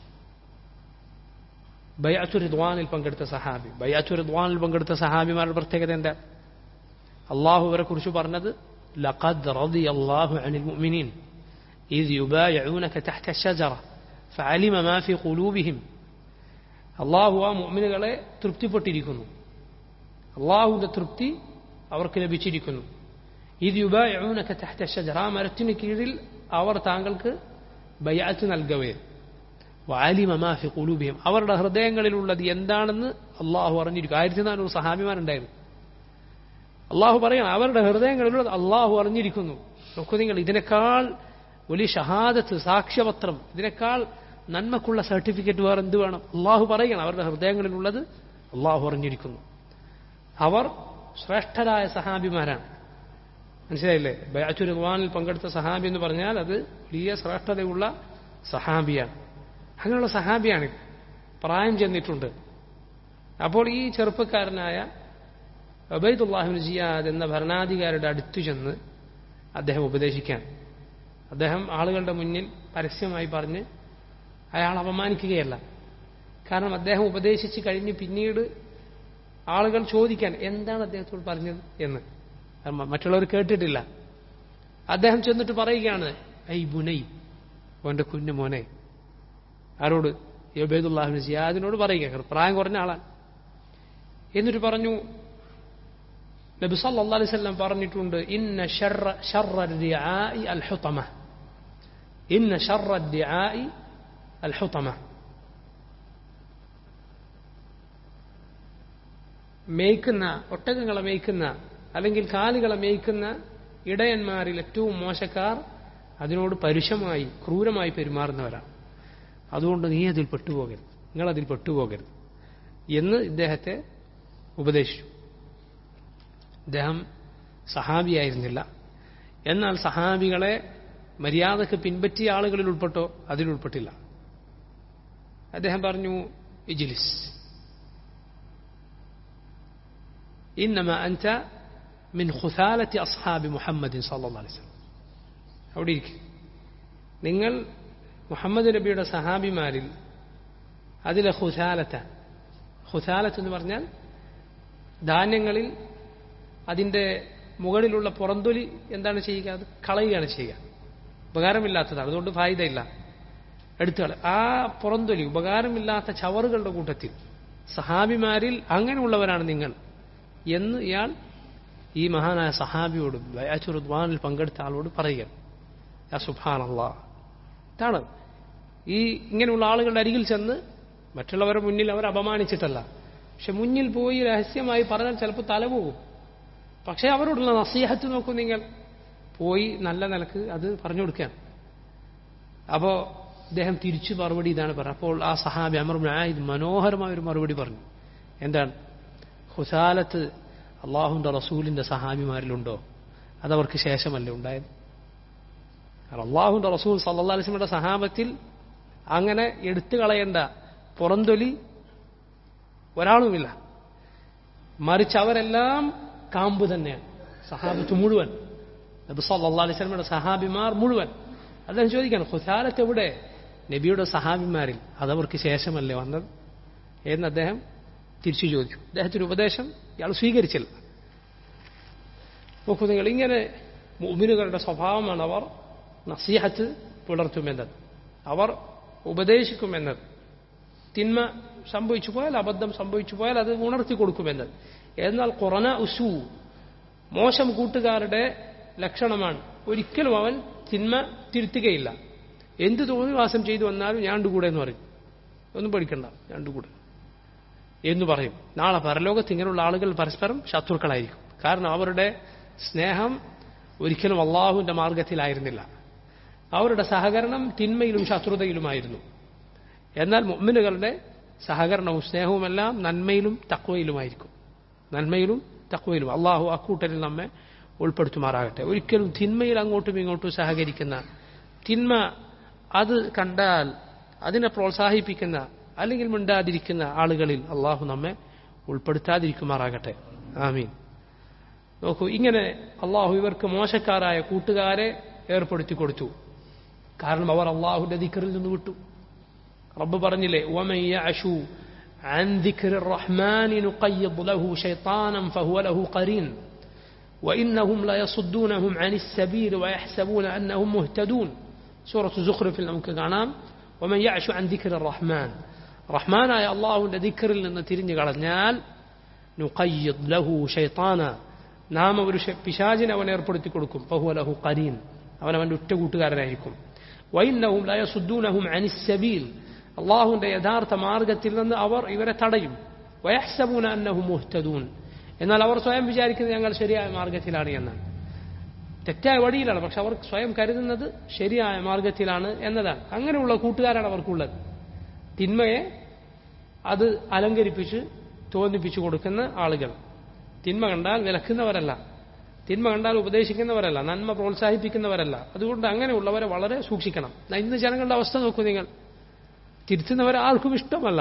ബൈഅത്തുർ റിദ്വാനിൽ പങ്കെടുത്ത സഹാബി ബൈഅത്തുർ റിദ്വാനിൽ പങ്കെടുത്ത സഹാബിമാരുടെ പ്രത്യേകത എന്താ അള്ളാഹു അവരെ കുറിച്ച് പറഞ്ഞത് لقد رضي الله عن المؤمنين إذ يبايعونك تحت الشجرة فعلم ما في قلوبهم അള്ളാഹു ആ മുഅ്മിനുകളെ തൃപ്തിപ്പെട്ടിരിക്കുന്നു അള്ളാഹുവിന്റെ തൃപ്തി അവർക്ക് ലഭിച്ചിരിക്കുന്നു ഇത് യുബായൂനൊക്കെ തഹ്ത ഷജറ ആ മരത്തിന് കീഴിൽ അവർ താങ്കൾക്ക് ബയാത്ത് നൽകവേ വാലി മമാഫി കുലൂബിയും അവരുടെ ഹൃദയങ്ങളിലുള്ളത് എന്താണെന്ന് അള്ളാഹു അറിഞ്ഞിരിക്കും ആയിരത്തി നാനൂറ് സഹാബിമാരുണ്ടായിരുന്നു അള്ളാഹു പറയണം അവരുടെ ഹൃദയങ്ങളിലുള്ളത് അള്ളാഹു അറിഞ്ഞിരിക്കുന്നു നോക്കൂ നിങ്ങൾ ഇതിനേക്കാൾ വലിയ ഷഹാദത്ത് സാക്ഷ്യപത്രം ഇതിനേക്കാൾ നന്മക്കുള്ള സർട്ടിഫിക്കറ്റ് വേറെ എന്ത് വേണം അള്ളാഹു പറയണം അവരുടെ ഹൃദയങ്ങളിലുള്ളത് അള്ളാഹു അറിഞ്ഞിരിക്കുന്നു അവർ ശ്രേഷ്ഠരായ സഹാബിമാരാണ് മനസ്സിലായില്ലേ ബയാച്ചു റിദ്വാനിൽ പങ്കെടുത്ത സഹാബി എന്ന് പറഞ്ഞാൽ അത് വലിയ ശ്രേഷ്ഠതയുള്ള സഹാബിയാണ് അങ്ങനെയുള്ള സഹാബിയാണ് പ്രായം ചെന്നിട്ടുണ്ട് അപ്പോൾ ഈ ചെറുപ്പക്കാരനായ അബൈദുല്ലാഹിബിൻ ജിയാദ് എന്ന ഭരണാധികാരിയുടെ അടുത്തു ചെന്ന് അദ്ദേഹം ഉപദേശിക്കാൻ അദ്ദേഹം ആളുകളുടെ മുന്നിൽ പരസ്യമായി പറഞ്ഞ് അയാൾ അപമാനിക്കുകയല്ല കാരണം അദ്ദേഹം ഉപദേശിച്ച് കഴിഞ്ഞ് പിന്നീട് ആളുകൾ ചോദിക്കാൻ എന്താണ് അദ്ദേഹത്തോട് പറഞ്ഞത് എന്ന് മറ്റുള്ളവർ കേട്ടിട്ടില്ല അദ്ദേഹം ചെന്നിട്ട് പറയുകയാണ് ഐ ബുനൈ ഓന്റെ കുഞ്ഞു മോനെ ആരോട് യബേദുല്ലാഹിബിൻ ജിയാദിനോട് പറയുക പ്രായം കുറഞ്ഞ ആളാണ് എന്നിട്ട് പറഞ്ഞു നബി സല്ലല്ലാഹു അലൈഹി വസല്ലം പറഞ്ഞിട്ടുണ്ട് ഇന്ന ശർറ ശർറ ദിആഇ അൽ ഹുതമ ഇന്ന ശർറ ദിആഇ അൽ ഹുതമ മേയ്ക്കുന്ന ഒട്ടകങ്ങളെ മേയ്ക്കുന്ന അല്ലെങ്കിൽ കാലുകളെ മേയ്ക്കുന്ന ഇടയന്മാരിൽ ഏറ്റവും മോശക്കാർ അതിനോട് പരുഷമായി ക്രൂരമായി പെരുമാറുന്നവരാണ് അതുകൊണ്ട് നീ അതിൽ പെട്ടുപോകരുത് നിങ്ങൾ അതിൽ പെട്ടുപോകരുത് എന്ന് ഇദ്ദേഹത്തെ ഉപദേശിച്ചു അദ്ദേഹം സഹാബിയായിരുന്നില്ല എന്നാൽ സഹാബികളെ മര്യാദക്ക് പിൻപറ്റിയ ആളുകളിൽ ഉൾപ്പെട്ടോ അതിൽ ഉൾപ്പെട്ടില്ല അദ്ദേഹം പറഞ്ഞു ഇജിലിസ് إنما أنت من خثالة أصحاب محمد صلى الله عليه وسلم അവിടെ ഇരിക്കും നിങ്ങൾ മുഹമ്മദ് നബിയുടെ സഹാബിമാരിൽ അതിലെ ഖുസാലത്ത ഹുസാലത്ത് എന്ന് പറഞ്ഞാൽ ധാന്യങ്ങളിൽ അതിൻ്റെ മുകളിലുള്ള പുറന്തൊലി എന്താണ് ചെയ്യുക അത് കളയുകയാണ് ചെയ്യുക ഉപകാരമില്ലാത്തതാണ് അതുകൊണ്ട് ഫായിദയില്ല എടുത്തുകള ആ പുറന്തൊലി ഉപകാരമില്ലാത്ത ചവറുകളുടെ കൂട്ടത്തിൽ സഹാബിമാരിൽ അങ്ങനെയുള്ളവരാണ് നിങ്ങൾ എന്ന് ഇയാൾ ഈ മഹാനായ സഹാബിയോട് ബയാച്ചുറുദ്വാനിൽ പങ്കെടുത്ത ആളോട് പറയുക യാ സുബാനല്ലാ ഇതാണ് ഈ ഇങ്ങനെയുള്ള ആളുകളുടെ അരികിൽ ചെന്ന് മറ്റുള്ളവരുടെ മുന്നിൽ അവർ അപമാനിച്ചിട്ടല്ല പക്ഷെ മുന്നിൽ പോയി രഹസ്യമായി പറഞ്ഞാൽ ചിലപ്പോൾ തല പോകും പക്ഷേ അവരോടുള്ള നസീഹത്ത് നോക്കൂ നിങ്ങൾ പോയി നല്ല നിലക്ക് അത് പറഞ്ഞു കൊടുക്കാൻ അപ്പോൾ അദ്ദേഹം തിരിച്ചു മറുപടി ഇതാണ് പറഞ്ഞത് അപ്പോൾ ആ സഹാബി അമർ ഇത് മനോഹരമായ ഒരു മറുപടി പറഞ്ഞു എന്താണ് ഹുസാലത്ത് അള്ളാഹുന്റെ റസൂലിന്റെ സഹാബിമാരിലുണ്ടോ അതവർക്ക് ശേഷമല്ലേ ഉണ്ടായത് കാരണം അള്ളാഹുന്റെ റസൂൽ സല്ലാ അലിസ്മയുടെ സഹാബത്തിൽ അങ്ങനെ എടുത്തു കളയേണ്ട പുറന്തൊലി ഒരാളുമില്ല മറിച്ച് അവരെല്ലാം കാമ്പ് തന്നെയാണ് സഹാബത്ത് മുഴുവൻ നബി സല്ലാ അലിസ്ലമയുടെ സഹാബിമാർ മുഴുവൻ അദ്ദേഹം ചോദിക്കണം ഹുസാലത്ത് എവിടെ നബിയുടെ സഹാബിമാരിൽ അതവർക്ക് ശേഷമല്ലേ വന്നത് എന്ന് അദ്ദേഹം തിരിച്ചു ചോദിച്ചു അദ്ദേഹത്തിന്റെ ഉപദേശം ഇയാൾ സ്വീകരിച്ചില്ല നോക്കൂ നിങ്ങൾ ഇങ്ങനെ മുമിനുകളുടെ സ്വഭാവമാണ് അവർ നസീഹത്ത് പുലർത്തുമെന്നത് അവർ ഉപദേശിക്കുമെന്നത് തിന്മ സംഭവിച്ചു പോയാൽ അബദ്ധം സംഭവിച്ചു പോയാൽ അത് ഉണർത്തി കൊടുക്കുമെന്നത് എന്നാൽ കുറന ഉസു മോശം കൂട്ടുകാരുടെ ലക്ഷണമാണ് ഒരിക്കലും അവൻ തിന്മ തിരുത്തുകയില്ല എന്ത് തോന്നിവാസം ചെയ്തു വന്നാലും ഞാണ്ട് കൂടെ എന്ന് പറയും ഒന്നും പഠിക്കണ്ട ഞാണ്ട് കൂടെ എന്ന് പറയും നാളെ പരലോകത്ത് ഇങ്ങനെയുള്ള ആളുകൾ പരസ്പരം ശത്രുക്കളായിരിക്കും കാരണം അവരുടെ സ്നേഹം ഒരിക്കലും അള്ളാഹുവിന്റെ മാർഗത്തിലായിരുന്നില്ല അവരുടെ സഹകരണം തിന്മയിലും ശത്രുതയിലുമായിരുന്നു എന്നാൽ മുമ്മിനുകളുടെ സഹകരണവും സ്നേഹവുമെല്ലാം നന്മയിലും തക്വയിലുമായിരിക്കും നന്മയിലും തക്വയിലും അള്ളാഹു അക്കൂട്ടലിൽ നമ്മെ ഉൾപ്പെടുത്തുമാറാകട്ടെ ഒരിക്കലും തിന്മയിൽ അങ്ങോട്ടും ഇങ്ങോട്ടും സഹകരിക്കുന്ന തിന്മ അത് കണ്ടാൽ അതിനെ പ്രോത്സാഹിപ്പിക്കുന്ന അല്ലെങ്കിൽ മിണ്ടാതിരിക്കുന്ന ആളുകളിൽ അള്ളാഹു നമ്മെ ഉൾപ്പെടുത്താതിരിക്കുമാറാകട്ടെ ആമീൻ നോക്കൂ ഇങ്ങനെ അള്ളാഹു ഇവർക്ക് മോശക്കാരായ കൂട്ടുകാരെ ഏർപ്പെടുത്തി കൊടുത്തു കാരണം അവർ അള്ളാഹുന്റെ ദിക്കറിൽ നിന്ന് വിട്ടു റബ്ബ് പറഞ്ഞില്ലേ وَمَن عن ذكر الرحمن نقيض له شيطانا فهو له قرين وإنهم ليصدونهم عن السبيل ويحسبون أنهم مهتدون سورة زخرف നമുക്ക് കാണാം ومن يعش عن ذكر الرحمن റഹ്മാനായ അള്ളാഹുവിന്റെ ദിക്കറിൽ നിന്ന് തിരിഞ്ഞു കളഞ്ഞാൽ നുഖയ്യിദ് ലഹു ഷൈത്താന നാം ഒരു പിശാചിനെ അവൻ ഏർപ്പെടുത്തി കൊടുക്കും ബഹു ലഹു കരീൻ അവൻ അവന്റെ ഉറ്റ കൂട്ടുകാരനായിരിക്കും വൈന്നഹും ലയസുദ്ദൂനഹും അനിസ്സബീൽ അള്ളാഹുവിന്റെ യഥാർത്ഥ മാർഗത്തിൽ നിന്ന് അവർ ഇവരെ തടയും വയഹ്സബൂന അന്നഹും മുഹ്തദൂൻ എന്നാൽ അവർ സ്വയം വിചാരിക്കുന്നത് ഞങ്ങൾ ശരിയായ മാർഗത്തിലാണ് എന്നാണ് തെറ്റായ വഴിയിലാണ് പക്ഷെ അവർ സ്വയം കരുതുന്നത് ശരിയായ മാർഗത്തിലാണ് എന്നതാണ് അങ്ങനെയുള്ള കൂട്ടുകാരാണ് അവർക്കുള്ളത് തിന്മയെ അത് അലങ്കരിപ്പിച്ച് തോന്നിപ്പിച്ചു കൊടുക്കുന്ന ആളുകൾ തിന്മ കണ്ടാൽ വിലക്കുന്നവരല്ല തിന്മ കണ്ടാൽ ഉപദേശിക്കുന്നവരല്ല നന്മ പ്രോത്സാഹിപ്പിക്കുന്നവരല്ല അതുകൊണ്ട് അങ്ങനെയുള്ളവരെ വളരെ സൂക്ഷിക്കണം ഇന്ന് ജനങ്ങളുടെ അവസ്ഥ നോക്കൂ നിങ്ങൾ തിരുത്തുന്നവരെ ആർക്കും ഇഷ്ടമല്ല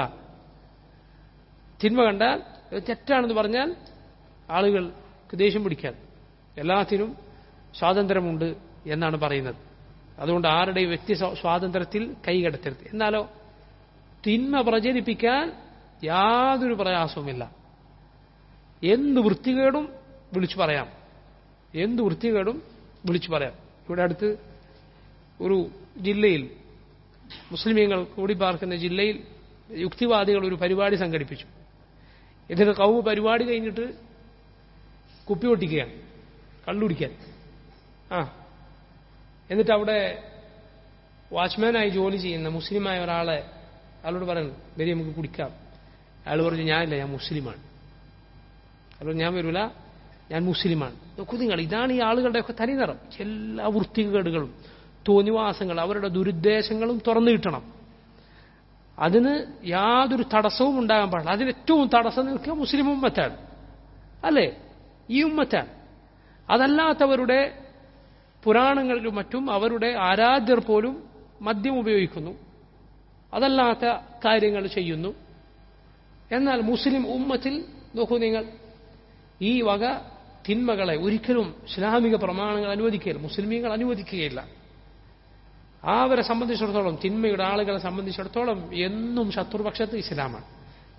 തിന്മ കണ്ടാൽ തെറ്റാണെന്ന് പറഞ്ഞാൽ ആളുകൾക്ക് ദേഷ്യം പിടിക്കാൻ എല്ലാത്തിനും സ്വാതന്ത്ര്യമുണ്ട് എന്നാണ് പറയുന്നത് അതുകൊണ്ട് ആരുടെയും വ്യക്തി സ്വാതന്ത്ര്യത്തിൽ കൈകടത്തരുത് എന്നാലോ തിന്മ പ്രചരിപ്പിക്കാൻ യാതൊരു പ്രയാസവുമില്ല എന്ത് വൃത്തികേടും വിളിച്ചു പറയാം എന്ത് വൃത്തികേടും വിളിച്ചു പറയാം ഇവിടെ അടുത്ത് ഒരു ജില്ലയിൽ മുസ്ലിമീങ്ങൾ കൂടി പാർക്കുന്ന ജില്ലയിൽ യുക്തിവാദികൾ ഒരു പരിപാടി സംഘടിപ്പിച്ചു ഇതിന് കൗ പരിപാടി കഴിഞ്ഞിട്ട് കുപ്പി പൊട്ടിക്കുകയാണ് കള്ളുടിക്കാൻ ആ എന്നിട്ട് അവിടെ വാച്ച്മാനായി ജോലി ചെയ്യുന്ന മുസ്ലിമായ ഒരാളെ അയാളോട് പറയുന്നു വരി നമുക്ക് കുടിക്കാം അയാൾ പറഞ്ഞു ഞാനില്ല ഞാൻ മുസ്ലിമാണ് അയാൾ ഞാൻ വരൂല ഞാൻ മുസ്ലിമാണ് നോക്കൂ നിങ്ങൾ ഇതാണ് ഈ ആളുകളുടെയൊക്കെ തനിനിറം എല്ലാ വൃത്തികേടുകളും തോന്നിവാസങ്ങൾ അവരുടെ ദുരുദ്ദേശങ്ങളും തുറന്നു കിട്ടണം അതിന് യാതൊരു തടസ്സവും ഉണ്ടാകാൻ പാടില്ല അതിന് ഏറ്റവും തടസ്സം നിൽക്കുക മുസ്ലിം ഉമ്മത്താണ് അല്ലേ ഈ ഉമ്മത്താണ് അതല്ലാത്തവരുടെ പുരാണങ്ങളിലും മറ്റും അവരുടെ ആരാധ്യർ പോലും മദ്യം ഉപയോഗിക്കുന്നു അതല്ലാത്ത കാര്യങ്ങൾ ചെയ്യുന്നു എന്നാൽ മുസ്ലിം ഉമ്മത്തിൽ നോക്കൂ നിങ്ങൾ ഈ വക തിന്മകളെ ഒരിക്കലും ഇസ്ലാമിക പ്രമാണങ്ങൾ അനുവദിക്കുകയില്ല മുസ്ലിമീങ്ങൾ അനുവദിക്കുകയില്ല അവരെ സംബന്ധിച്ചിടത്തോളം തിന്മയുടെ ആളുകളെ സംബന്ധിച്ചിടത്തോളം എന്നും ശത്രുപക്ഷത്ത് ഇസ്ലാമാണ്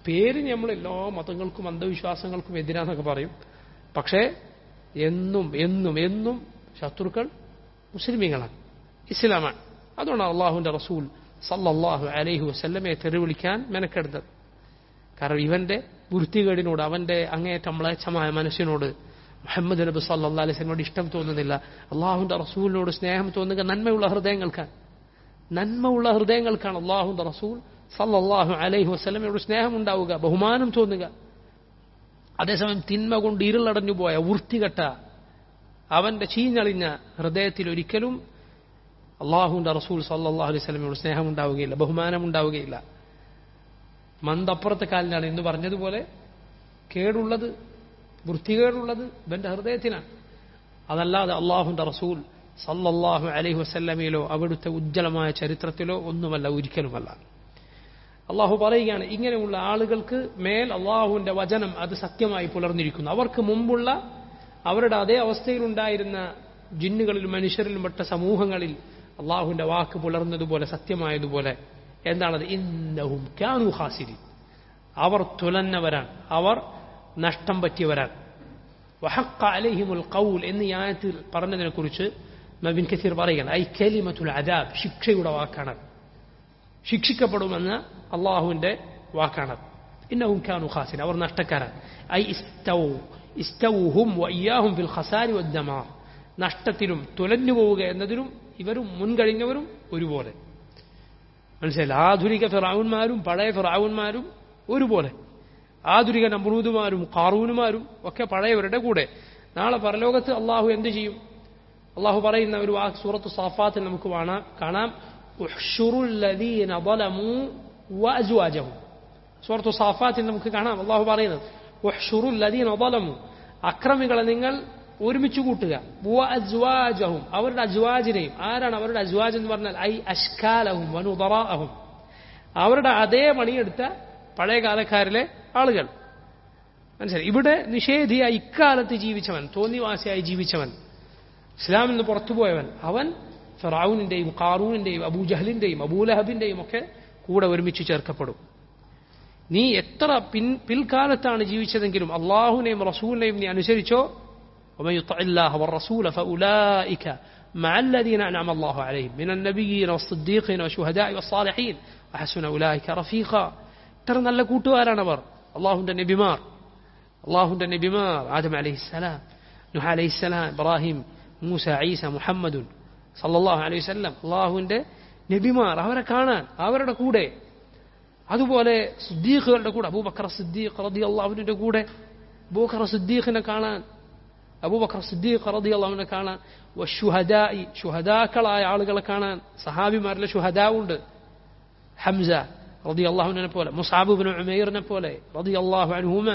പേരിന് നമ്മൾ എല്ലാ മതങ്ങൾക്കും അന്ധവിശ്വാസങ്ങൾക്കും എതിരാന്നൊക്കെ പറയും പക്ഷേ എന്നും എന്നും എന്നും ശത്രുക്കൾ മുസ്ലിമീങ്ങളാണ് ഇസ്ലാമാണ് അതുകൊണ്ടാണ് അള്ളാഹുവിന്റെ റസൂൽ സല്ലല്ലാഹു അലൈഹി വസല്ലമയെ തെറിവിളിക്കാൻ മെനക്കെടുത്തത് കാരണം ഇവന്റെ വൃത്തികേടിനോട് അവന്റെ അങ്ങേയറ്റം മ്ലേച്ഛമായ മനസ്സിനോട് മുഹമ്മദ് നബി സല്ലാ അലൈഹി സ്വലമോട് ഇഷ്ടം തോന്നുന്നില്ല അള്ളാഹുന്റെ റസൂലിനോട് സ്നേഹം തോന്നുക നന്മയുള്ള ഹൃദയങ്ങൾക്കാണ് നന്മയുള്ള ഹൃദയങ്ങൾക്കാണ് അള്ളാഹുന്റെ റസൂൽ സല്ലല്ലാഹു അലൈഹി വസ്ലമയോട് സ്നേഹം ഉണ്ടാവുക ബഹുമാനം തോന്നുക അതേസമയം തിന്മ കൊണ്ട് ഇരുളടഞ്ഞു പോയ വൃത്തികെട്ട അവന്റെ ചീഞ്ഞളിഞ്ഞ ഹൃദയത്തിൽ ഒരിക്കലും അള്ളാഹുന്റെ റസൂൽ സല്ലാഹു അലൈഹി സ്വലമയോട് സ്നേഹം ഉണ്ടാവുകയില്ല ബഹുമാനം ഉണ്ടാവുകയില്ല മന്ദപ്പുറത്തെ കാലിനാണ് എന്ന് പറഞ്ഞതുപോലെ കേടുള്ളത് വൃത്തികേടുള്ളത് ഇവന്റെ ഹൃദയത്തിനാണ് അതല്ലാതെ അള്ളാഹുന്റെ റസൂൽ സല്ലല്ലാഹു അലൈഹി വസല്ലമയിലോ അവിടുത്തെ ഉജ്ജ്വലമായ ചരിത്രത്തിലോ ഒന്നുമല്ല ഒരിക്കലുമല്ല അള്ളാഹു പറയുകയാണ് ഇങ്ങനെയുള്ള ആളുകൾക്ക് മേൽ അള്ളാഹുവിന്റെ വചനം അത് സത്യമായി പുലർന്നിരിക്കുന്നു അവർക്ക് മുമ്പുള്ള അവരുടെ അതേ അവസ്ഥയിലുണ്ടായിരുന്ന ജിന്നുകളിലും മനുഷ്യരിലും പെട്ട സമൂഹങ്ങളിൽ അള്ളാഹുവിന്റെ വാക്ക് പുലർന്നതുപോലെ സത്യമായതുപോലെ എന്താണത് ഇന്നഹും ക്യാനു ഹാസിരി അവർ തുലന്നവരാണ് അവർ നഷ്ടം പറ്റിയവരാണ് വഹക്ക അലഹിമുൽ കൗൽ എന്ന് ഈ ആയത്തിൽ പറഞ്ഞതിനെ കുറിച്ച് നബിൻ കസീർ പറയുകയാണ് ഐ കലിമത്തുൽ അദാബ് ശിക്ഷയുടെ വാക്കാണ് ശിക്ഷിക്കപ്പെടുമെന്ന അള്ളാഹുവിന്റെ വാക്കാണ് ഇന്നഹും ഖാനു ഖാസിൻ അവർ നഷ്ടക്കാരാണ് ഐ ഇസ്തൗ ഇസ്തൗഹും വയ്യാഹും ഫിൽ ഖസാരി വദ്ദമാർ നഷ്ടത്തിലും തുലഞ്ഞു പോവുക എന്നതിലും ഇവരും മുൻകഴിഞ്ഞവരും ഒരുപോലെ മനസ്സിലായില്ല ആധുനിക ഫിറാവുന്മാരും പഴയ ഫിറാവുന്മാരും ഒരുപോലെ ആധുനിക നമ്രൂദുമാരും കാറൂനുമാരും ഒക്കെ പഴയവരുടെ കൂടെ നാളെ പരലോകത്ത് അള്ളാഹു എന്ത് ചെയ്യും അള്ളാഹു പറയുന്ന ഒരു വാക്ക് സൂറത്ത് സാഫാത്തിൽ നമുക്ക് കാണാം സൂറത്തു സാഫാത്തിൽ നമുക്ക് കാണാം അള്ളാഹു പറയുന്നത് അക്രമികളെ നിങ്ങൾ ഒരുമിച്ച് കൂട്ടുക അജ്വാജഹും അവരുടെ അജ്വാജിനെയും ആരാണ് അവരുടെ അജ്വാജ് എന്ന് പറഞ്ഞാൽ ഐ അഷ്കാലഹും വനുദറാഹും അവരുടെ അതേ പണിയെടുത്ത പഴയ കാലക്കാരിലെ ആളുകൾ മനസ്സിലായി ഇവിടെ നിഷേധിയായി ഇക്കാലത്ത് ജീവിച്ചവൻ തോന്നിവാസിയായി ജീവിച്ചവൻ ഇസ്ലാമിൽ നിന്ന് പുറത്തുപോയവൻ അവൻ ഫിറാവുനിന്റെയും കാറൂനിന്റെയും അബൂജഹലിന്റെയും അബൂലഹബിന്റെയും ഒക്കെ കൂടെ ഒരുമിച്ച് ചേർക്കപ്പെടും നീ എത്ര പിൻ പിൽക്കാലത്താണ് ജീവിച്ചതെങ്കിലും അള്ളാഹുനെയും റസൂലിനെയും നീ അനുസരിച്ചോ ومن يطع الله والرسول فأولئك مع الذين أنعم الله عليهم من النبيين والصديقين والشهداء والصالحين وحسن أولئك رفيقا ترى നല്ല കൂട്ടുകാരാണവർ അള്ളാഹുന്റെ നബിമാർ അള്ളാഹുന്റെ നബിമാർ ആദം അലൈഹി സ്വലാം നുഹ അലൈഹി സ്വലാം ഇബ്രാഹിം മൂസ ഈസ മുഹമ്മദുൻ സല്ലല്ലാഹു അലൈഹി വസല്ലം അള്ളാഹുവിന്റെ നബിമാർ അവരെ കാണാൻ അവരുടെ കൂടെ അതുപോലെ സിദ്ദീഖുകളുടെ കൂടെ അബൂബക്കർ സിദ്ദീഖ് റതി അള്ളാഹുവിന്റെ കൂടെ അബൂബക്കർ സിദ്ദീഖിനെ കാണാൻ അബൂബക്കർ സിദ്ദീഖ് റതി അള്ളാഹുവിനെ കാണാൻ ഷുഹദായി ഷുഹദാക്കളായ ആളുകളെ കാണാൻ സഹാബിമാരിലെ ഷുഹദാ ഉണ്ട് ഹംസ റതി അള്ളാഹുവിനെ പോലെ മുസാബുബിന് ഉമൈറിനെ പോലെ റതി അള്ളാഹു അൻഹുമ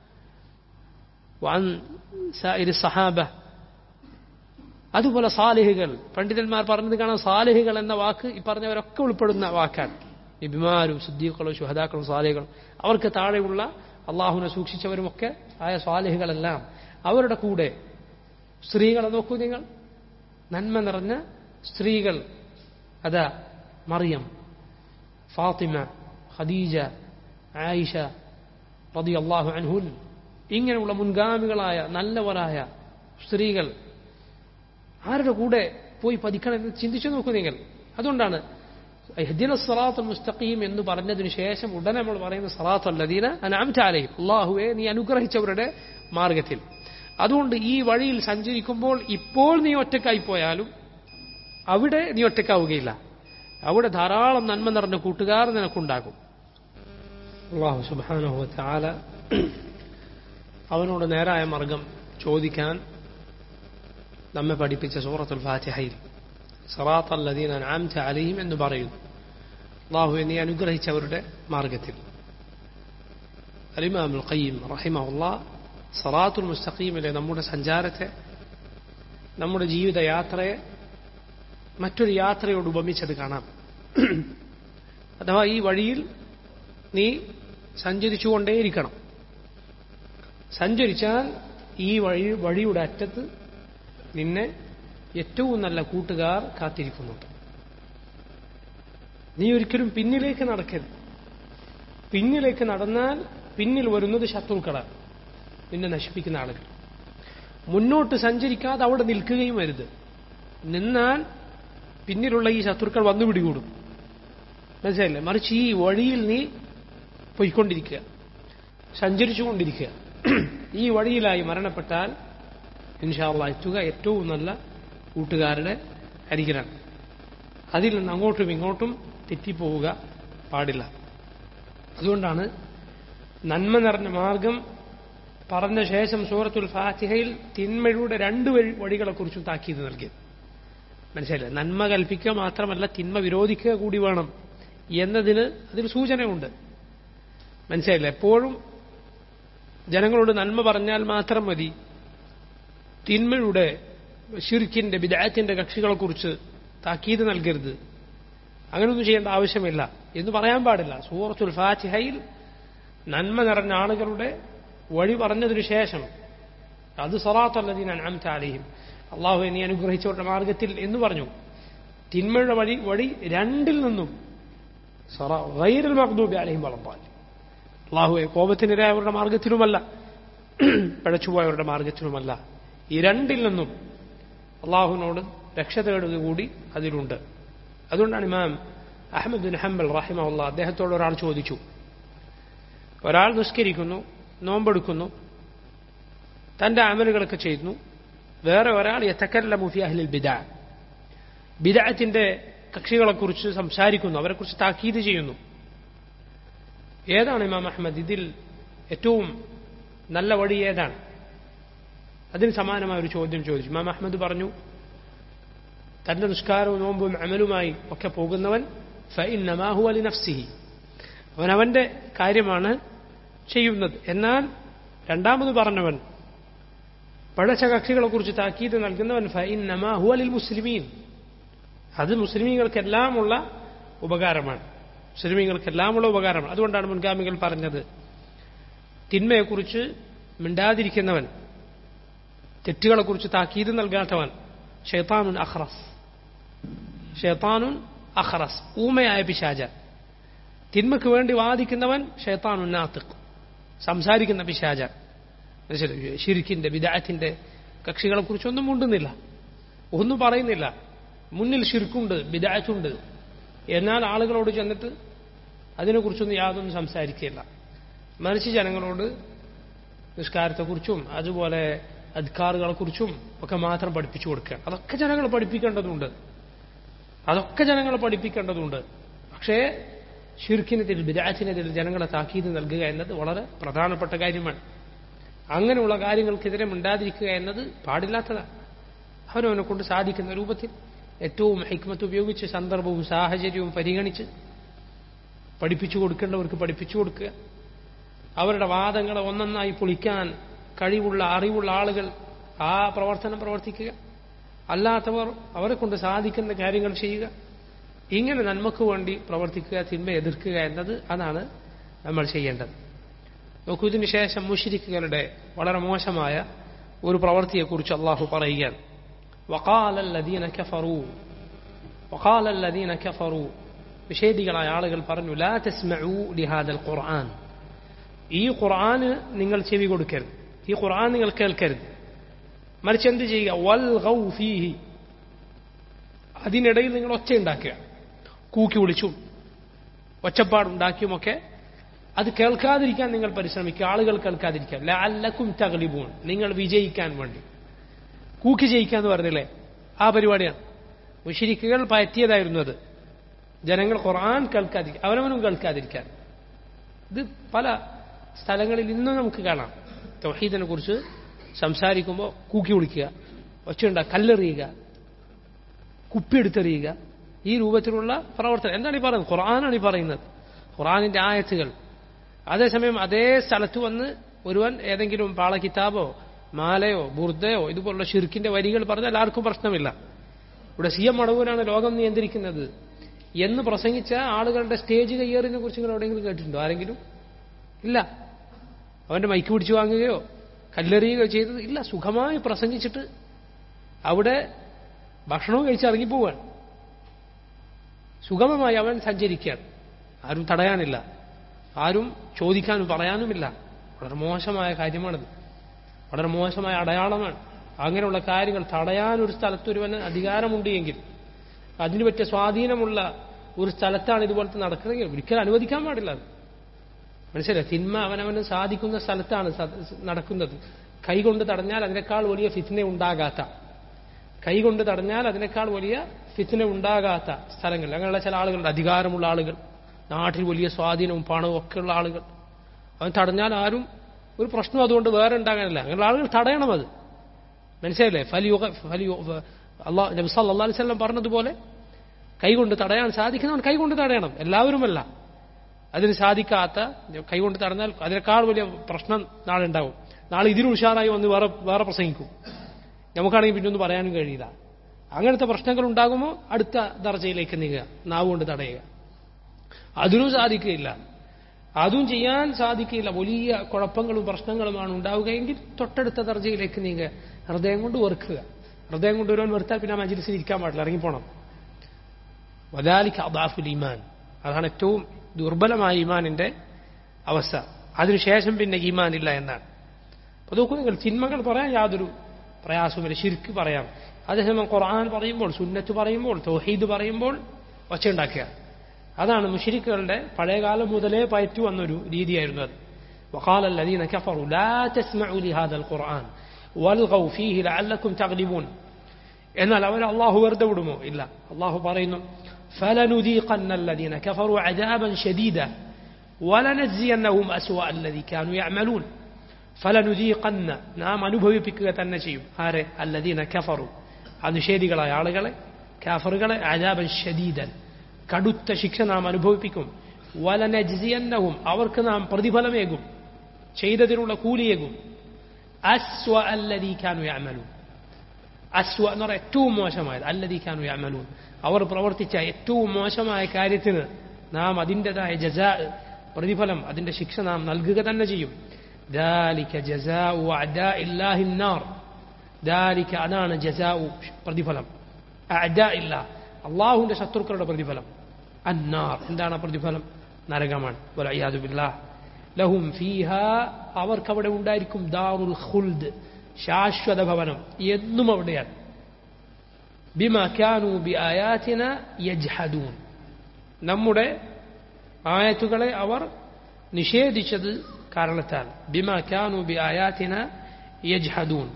وعن سائر الصحابة അതുപോലെ സാലിഹുകൾ പണ്ഡിതന്മാർ പറഞ്ഞത് കാണാൻ സാലിഹുകൾ എന്ന വാക്ക് ഈ പറഞ്ഞവരൊക്കെ ഉൾപ്പെടുന്ന വാക്കാണ് നബിമാരും സിദ്ദീഖുകളും ശുഹദാക്കളും സാലിഹുകളും അവർക്ക് താഴെയുള്ള അള്ളാഹുനെ സൂക്ഷിച്ചവരുമൊക്കെ ആയ സ്വാലിഹുകളെല്ലാം അവരുടെ കൂടെ സ്ത്രീകളെ നോക്കൂ നിങ്ങൾ നന്മ നിറഞ്ഞ സ്ത്രീകൾ അതാ മറിയം ഫാത്തിമ ഖദീജ ആയിഷ റതി അള്ളാഹു അൻഹുൻ ഇങ്ങനെയുള്ള മുൻഗാമികളായ നല്ലവരായ സ്ത്രീകൾ ആരുടെ കൂടെ പോയി പതിക്കണം എന്ന് ചിന്തിച്ചു നോക്കൂ നിങ്ങൾ അതുകൊണ്ടാണ് ഹദ്ദിന സറാത്ത് മുസ്തഖീം എന്ന് പറഞ്ഞതിന് ശേഷം ഉടനെ നമ്മൾ പറയുന്ന സറാത്ത് അല്ലദീന അനാംറ്റാലയും അള്ളാഹുവെ നീ അനുഗ്രഹിച്ചവരുടെ മാർഗത്തിൽ അതുകൊണ്ട് ഈ വഴിയിൽ സഞ്ചരിക്കുമ്പോൾ ഇപ്പോൾ നീ ഒറ്റക്കായി പോയാലും അവിടെ നീ ഒറ്റക്കാവുകയില്ല അവിടെ ധാരാളം നന്മ നിറഞ്ഞ കൂട്ടുകാർ നിനക്കുണ്ടാകും അള്ളാഹു സുബാനുഹു താല അവനോട് നേരായ മാർഗം ചോദിക്കാൻ നമ്മെ പഠിപ്പിച്ച സൂറത്തുൽ ഫാത്തിഹയിൽ സറാത്ത് അല്ലദീൻ അൻഅംത അലൈഹിം എന്ന് പറയുന്നു അള്ളാഹു നീ അനുഗ്രഹിച്ചവരുടെ മാർഗത്തിൽ അലിമാമുൽ ഖയ്യിം റഹിമഹുല്ലാ സറാത്തുൽ മുസ്തഖീമിലെ നമ്മുടെ സഞ്ചാരത്തെ നമ്മുടെ ജീവിതയാത്രയെ മറ്റൊരു യാത്രയോട് ഉപമിച്ചത് കാണാം അഥവാ ഈ വഴിയിൽ നീ സഞ്ചരിച്ചുകൊണ്ടേയിരിക്കണം സഞ്ചരിച്ചാൽ ഈ വഴി വഴിയുടെ അറ്റത്ത് നിന്നെ ഏറ്റവും നല്ല കൂട്ടുകാർ കാത്തിരിക്കുന്നുണ്ട് നീ ഒരിക്കലും പിന്നിലേക്ക് നടക്കരുത് പിന്നിലേക്ക് നടന്നാൽ പിന്നിൽ വരുന്നത് ശത്രുക്കളാണ് നിന്നെ നശിപ്പിക്കുന്ന ആളുകൾ മുന്നോട്ട് സഞ്ചരിക്കാതെ അവിടെ നിൽക്കുകയും വരുത് നിന്നാൽ പിന്നിലുള്ള ഈ ശത്രുക്കൾ വന്നു പിടികൂടും മനസ്സിലായില്ലേ മറിച്ച് ഈ വഴിയിൽ നീ പോയിക്കൊണ്ടിരിക്കുക സഞ്ചരിച്ചുകൊണ്ടിരിക്കുക ഈ വഴിയിലായി മരണപ്പെട്ടാൽ ഇൻഷാള്ള എത്തുക ഏറ്റവും നല്ല കൂട്ടുകാരുടെ അരികിലാണ് അതിൽ നിന്ന് അങ്ങോട്ടും ഇങ്ങോട്ടും തെറ്റിപ്പോവുക പാടില്ല അതുകൊണ്ടാണ് നന്മ നിറഞ്ഞ മാർഗം പറഞ്ഞ ശേഷം സൂറത്തുൽ ഫാത്തിഹയിൽ തിന്മയുടെ രണ്ട് വഴി വഴികളെക്കുറിച്ചും താക്കീത് നൽകിയത് മനസ്സിലായില്ലേ നന്മ കൽപ്പിക്കുക മാത്രമല്ല തിന്മ വിരോധിക്കുക കൂടി വേണം എന്നതിന് അതിൽ സൂചനയുണ്ട് മനസ്സിലായില്ല എപ്പോഴും ജനങ്ങളോട് നന്മ പറഞ്ഞാൽ മാത്രം മതി തിന്മയുടെ ഷിർക്കിന്റെ വിദായത്തിന്റെ കക്ഷികളെക്കുറിച്ച് താക്കീത് നൽകരുത് അങ്ങനെയൊന്നും ചെയ്യേണ്ട ആവശ്യമില്ല എന്ന് പറയാൻ പാടില്ല സൂറത്തുൽ ഫാത്തിഹയിൽ നന്മ നിറഞ്ഞ ആളുകളുടെ വഴി പറഞ്ഞതിനു ശേഷം അത് സറാത്തല്ലതീൻ അനാമത്ത അലിഹിം അള്ളാഹു എന്നെ അനുഗ്രഹിച്ചവരുടെ മാർഗത്തിൽ എന്ന് പറഞ്ഞു തിന്മയുടെ വഴി വഴി രണ്ടിൽ നിന്നും ഗൈരൽ മഖ്ദൂബി അലഹിം വളർത്താൻ അള്ളാഹുവെ കോപത്തിനിരയായവരുടെ മാർഗത്തിലുമല്ല പിഴച്ചുപോയവരുടെ മാർഗത്തിലുമല്ല ഈ രണ്ടിൽ നിന്നും അള്ളാഹുവിനോട് രക്ഷ തേടുക കൂടി അതിലുണ്ട് അതുകൊണ്ടാണ് ഇമാം അഹമ്മദ് ബിൻ ഹംബൽ റഹിമുള്ള അദ്ദേഹത്തോട് ഒരാൾ ചോദിച്ചു ഒരാൾ നിസ്കരിക്കുന്നു നോമ്പെടുക്കുന്നു തന്റെ അമലുകളൊക്കെ ചെയ്യുന്നു വേറെ ഒരാൾ യത്തക്കല്ല മുഫി അഹ്ലിൽ ബിദ ബിദാത്തിന്റെ കക്ഷികളെക്കുറിച്ച് സംസാരിക്കുന്നു അവരെക്കുറിച്ച് താക്കീത് ചെയ്യുന്നു ഏതാണ് ഇമാം അഹമ്മദ് ഇതിൽ ഏറ്റവും നല്ല വഴി ഏതാണ് അതിന് സമാനമായ ഒരു ചോദ്യം ചോദിച്ചു ഇമാം അഹമ്മദ് പറഞ്ഞു തന്റെ നിസ്കാരവും നോമ്പും അമലുമായി ഒക്കെ പോകുന്നവൻ ഫഇന്നമാഹു അലി നഫ്സിഹി അവൻ അവന്റെ കാര്യമാണ് ചെയ്യുന്നത് എന്നാൽ രണ്ടാമത് പറഞ്ഞവൻ പഴച്ച കക്ഷികളെ കുറിച്ച് താക്കീത് നൽകുന്നവൻ ഫഇന്നമാഹു അലിൽ മുസ്ലിമീൻ അത് മുസ്ലിമീങ്ങൾക്കെല്ലാമുള്ള ഉപകാരമാണ് മുസ്ലിമീങ്ങൾക്കെല്ലാമുള്ള ഉപകാരമാണ് അതുകൊണ്ടാണ് മുൻഗാമികൾ പറഞ്ഞത് തിന്മയെക്കുറിച്ച് മിണ്ടാതിരിക്കുന്നവൻ തെറ്റുകളെക്കുറിച്ച് താക്കീത് നൽകാത്തവൻ ഷെയ്ത്താനുൻ അഖ്റസ് ഷെയ്ത്താനുൻ അഖ്റസ് ഊമയായ പിശാജ തിന്മയ്ക്ക് വേണ്ടി വാദിക്കുന്നവൻ ഷെയ്ത്താനുൻ നാത്തിഖ് സംസാരിക്കുന്ന പിശാജ ഷിരിക്കിന്റെ വിദായത്തിന്റെ കക്ഷികളെക്കുറിച്ചൊന്നും മുണ്ടുന്നില്ല ഒന്നും പറയുന്നില്ല മുന്നിൽ ഷിർക്കുണ്ട് വിദായത്തുണ്ട് എന്നാൽ ആളുകളോട് ചെന്നിട്ട് അതിനെക്കുറിച്ചൊന്നും യാതൊന്നും സംസാരിക്കില്ല മറിച്ച് ജനങ്ങളോട് നിസ്കാരത്തെക്കുറിച്ചും അതുപോലെ അധികാറുകളെക്കുറിച്ചും ഒക്കെ മാത്രം പഠിപ്പിച്ചു കൊടുക്കുക അതൊക്കെ ജനങ്ങൾ പഠിപ്പിക്കേണ്ടതുണ്ട് അതൊക്കെ ജനങ്ങൾ പഠിപ്പിക്കേണ്ടതുണ്ട് പക്ഷേ ഷിർക്കിനെതിൽ ബിരാറ്റിനെതിൽ ജനങ്ങളെ താക്കീത് നൽകുക എന്നത് വളരെ പ്രധാനപ്പെട്ട കാര്യമാണ് അങ്ങനെയുള്ള കാര്യങ്ങൾക്കെതിരെ മിണ്ടാതിരിക്കുക എന്നത് പാടില്ലാത്തതാണ് അവനവനെ കൊണ്ട് സാധിക്കുന്ന രൂപത്തിൽ ഏറ്റവും ഹൈക്മത്ത് ഉപയോഗിച്ച് സന്ദർഭവും സാഹചര്യവും പരിഗണിച്ച് പഠിപ്പിച്ചു കൊടുക്കേണ്ടവർക്ക് പഠിപ്പിച്ചു കൊടുക്കുക അവരുടെ വാദങ്ങളെ ഒന്നൊന്നായി പൊളിക്കാൻ കഴിവുള്ള അറിവുള്ള ആളുകൾ ആ പ്രവർത്തനം പ്രവർത്തിക്കുക അല്ലാത്തവർ അവരെ കൊണ്ട് സാധിക്കുന്ന കാര്യങ്ങൾ ചെയ്യുക ഇങ്ങനെ നന്മക്ക് വേണ്ടി പ്രവർത്തിക്കുക തിന്മ എതിർക്കുക എന്നത് അതാണ് നമ്മൾ ചെയ്യേണ്ടത് നോക്കൂ ഇതിന് ശേഷം മുഷിരിക്കുകളുടെ വളരെ മോശമായ ഒരു പ്രവൃത്തിയെക്കുറിച്ച് അള്ളാഹു പറയുകയാണ് وقال الذين كفروا وقال الذين كفروا നിഷേധികളായ ആളുകൾ പറഞ്ഞു ലാ തസ്മഉ ലിഹാദൽ ഖുർആൻ ഈ ഖുർആന് നിങ്ങൾ ചെവി കൊടുക്കരുത് ഈ ഖുർആൻ നിങ്ങൾ കേൾക്കരുത് മറിച്ച് എന്ത് ചെയ്യുക വൽ ഫീഹി അതിനിടയിൽ നിങ്ങൾ ഒച്ച ഉണ്ടാക്കുക കൂക്കി വിളിച്ചും ഒച്ചപ്പാടുണ്ടാക്കിയുമൊക്കെ അത് കേൾക്കാതിരിക്കാൻ നിങ്ങൾ പരിശ്രമിക്കുക ആളുകൾ കേൾക്കാതിരിക്കുക ലഅല്ലക്കും തഗ്ലിബൂൺ നിങ്ങൾ വിജയിക്കാൻ വേണ്ടി കൂക്കി ജയിക്കുക എന്ന് പറഞ്ഞില്ലേ ആ പരിപാടിയാണ് മുഷിരിക്കുകൾ പയറ്റിയതായിരുന്നു അത് ജനങ്ങൾ ഖുർആൻ കേൾക്കാതിരിക്കുക അവനവനും കേൾക്കാതിരിക്കാൻ ഇത് പല സ്ഥലങ്ങളിൽ ഇന്നും നമുക്ക് കാണാം തൗഹീദിനെ കുറിച്ച് സംസാരിക്കുമ്പോൾ കൂക്കി വിളിക്കുക ഒച്ചയുണ്ട കല്ലെറിയുക കുപ്പിയെടുത്തെറിയുക ഈ രൂപത്തിലുള്ള പ്രവർത്തനം എന്താണ് ഈ പറയുന്നത് ഖുർആനാണ് ഈ പറയുന്നത് ഖുർആാനിന്റെ ആയത്തുകൾ അതേസമയം അതേ സ്ഥലത്ത് വന്ന് ഒരുവൻ ഏതെങ്കിലും പാള കിതാബോ മാലയോ ബുർദയോ ഇതുപോലുള്ള ഷിർക്കിന്റെ വരികൾ പറഞ്ഞാൽ ആർക്കും പ്രശ്നമില്ല ഇവിടെ സി എം അടവൂരാണ് ലോകം നിയന്ത്രിക്കുന്നത് എന്ന് പ്രസംഗിച്ച ആളുകളുടെ സ്റ്റേജ് കയ്യേറിനെ കുറിച്ച് നിങ്ങൾ എവിടെയെങ്കിലും കേട്ടിട്ടുണ്ടോ ആരെങ്കിലും ഇല്ല അവന്റെ മൈക്ക് പിടിച്ചു വാങ്ങുകയോ കല്ലെറിയുകയോ ചെയ്തത് ഇല്ല സുഖമായി പ്രസംഗിച്ചിട്ട് അവിടെ ഭക്ഷണവും കഴിച്ച് ഇറങ്ങിപ്പോവാണ് സുഗമമായി അവൻ സഞ്ചരിക്കുകയാണ് ആരും തടയാനില്ല ആരും ചോദിക്കാനും പറയാനുമില്ല വളരെ മോശമായ കാര്യമാണിത് വളരെ മോശമായ അടയാളമാണ് അങ്ങനെയുള്ള കാര്യങ്ങൾ തടയാൻ ഒരു സ്ഥലത്തൊരുവന് അധികാരമുണ്ട് എങ്കിൽ അതിന് പറ്റിയ സ്വാധീനമുള്ള ഒരു സ്ഥലത്താണ് ഇതുപോലത്തെ നടക്കുന്നതെങ്കിൽ ഒരിക്കലും അനുവദിക്കാൻ പാടില്ല അത് മനസ്സിലായി തിന്മ അവനവന് സാധിക്കുന്ന സ്ഥലത്താണ് സ- നടക്കുന്നത് കൈകൊണ്ട് തടഞ്ഞാൽ അതിനേക്കാൾ വലിയ ഫിത്തിനെ ഉണ്ടാകാത്ത കൈകൊണ്ട് തടഞ്ഞാൽ അതിനേക്കാൾ വലിയ ഫിത്തിനെ ഉണ്ടാകാത്ത സ്ഥലങ്ങൾ അങ്ങനെയുള്ള ചില ആളുകളുണ്ട് അധികാരമുള്ള ആളുകൾ നാട്ടിൽ വലിയ സ്വാധീനവും പണവും ഒക്കെ ഉള്ള ആളുകൾ അവൻ തടഞ്ഞാൽ ആരും ഒരു പ്രശ്നം അതുകൊണ്ട് വേറെ ഉണ്ടാകാനില്ല അങ്ങനെയുള്ള ആളുകൾ തടയണം അത് മനസ്സിലായില്ലേ ഫലിയുഗ ഫലിയു അള്ളാഹ് നബി സല്ലല്ലാഹു അലൈഹി വസല്ലം പറഞ്ഞതുപോലെ കൈകൊണ്ട് തടയാൻ സാധിക്കുന്നവൻ കൈകൊണ്ട് തടയണം എല്ലാവരുമല്ല അതിന് സാധിക്കാത്ത കൈകൊണ്ട് തടഞ്ഞാൽ അതിനേക്കാൾ വലിയ പ്രശ്നം നാളെ ഉണ്ടാവും നാളെ ഇതിന് ഉഷാറായി വന്ന് വേറെ വേറെ പ്രസംഗിക്കും നമുക്കാണെങ്കിൽ പിന്നെ ഒന്നും പറയാനും കഴിയില്ല അങ്ങനത്തെ പ്രശ്നങ്ങൾ ഉണ്ടാകുമ്പോൾ അടുത്ത ദർജയിലേക്ക് നീങ്ങുക നാവ് കൊണ്ട് തടയുക അതിനും സാധിക്കുകയില്ല അതും ചെയ്യാൻ സാധിക്കില്ല വലിയ കുഴപ്പങ്ങളും പ്രശ്നങ്ങളുമാണ് ഉണ്ടാവുകയെങ്കിൽ തൊട്ടടുത്ത ദർജയിലേക്ക് നീങ്ങുക ഹൃദയം കൊണ്ട് വെറുക്കുക ഹൃദയം കൊണ്ട് ഒരുവൻ വെറുത്താൽ പിന്നെ ആ മജ്ലിസിൽ ഇരിക്കാൻ പാടില്ല ഇറങ്ങിപ്പോണം വദാലിക്ക് അദാഫുൽ ഈമാൻ അതാണ് ഏറ്റവും ദുർബലമായ ഈമാനിന്റെ അവസ്ഥ അതിനുശേഷം പിന്നെ ഈമാൻ ഇല്ല എന്നാണ് അപ്പൊ നോക്കൂ നിങ്ങൾ തിന്മകൾ പറയാൻ യാതൊരു പ്രയാസവുമില്ല ശിർക്ക് പറയാം അതേസമയം ഖുർആൻ പറയുമ്പോൾ സുന്നത്ത് പറയുമ്പോൾ തൗഹീദ് പറയുമ്പോൾ ഒച്ചയുണ്ടാക്കുക അതാണ് മുഷരിക്കുകളുടെ പഴയകാലം മുതലേ പയറ്റു വന്നൊരു രീതിയായിരുന്നു അത് وقال الذين كفروا لا تسمعوا لهذا القرآن والغوا فيه لعلكم تغلبون എന്നാൽ അവർ അള്ളാഹു വെറുതെ വിടുമോ ഇല്ല അള്ളാഹു പറയുന്നു فلنذيقن الذين كفروا عذابا شديدا ولنجزينهم أسوأ الذي كانوا يعملون ഫലനുദീഖന്ന നാം അനുഭവിപ്പിക്കുക തന്നെ ചെയ്യും ആരെ അല്ലദീന കഫറു ആ നിഷേധികളായ ആളുകളെ കാഫറുകളെ അജാബൻ ഷദീദൻ കടുത്ത ശിക്ഷ നാം അനുഭവിപ്പിക്കും വലനജിയന്നവും അവർക്ക് നാം പ്രതിഫലമേകും ചെയ്തതിനുള്ള കൂലിയേകും അസ്വ അല്ലദീഖാനു യമലു അസ്വ എന്ന് പറഞ്ഞാൽ ഏറ്റവും മോശമായത് അല്ലദീഖാനു യമലൂൻ അവർ പ്രവർത്തിച്ച ഏറ്റവും മോശമായ കാര്യത്തിന് നാം അതിൻ്റെതായ ജസാ പ്രതിഫലം അതിന്റെ ശിക്ഷ നാം നൽകുക തന്നെ ചെയ്യും ذلك جزاء أعداء الله النار ذلك അതാണ് ജസാഉ പ്രതിഫലം അഅദാ ഇല്ല അള്ളാഹുവിന്റെ ശത്രുക്കളുടെ പ്രതിഫലം അന്നാർ എന്താണ് ആ പ്രതിഫലം നരകമാണ് വലയ്യാദു ബില്ലാഹ് ലഹും ഫീഹ അവർക്ക് അവിടെ ഉണ്ടായിരിക്കും ദാറുൽ ഖുൽദ് ശാശ്വത ഭവനം എന്നും അവിടെയാണ് ബിമ കാനു ബി ആയാത്തിന യജ്ഹദൂൻ നമ്മുടെ ആയത്തുകളെ അവർ നിഷേധിച്ചത് കാരണത്താൽ ബിമ കാനു ബി ആയാത്തിന യജ്ഹദൂൻ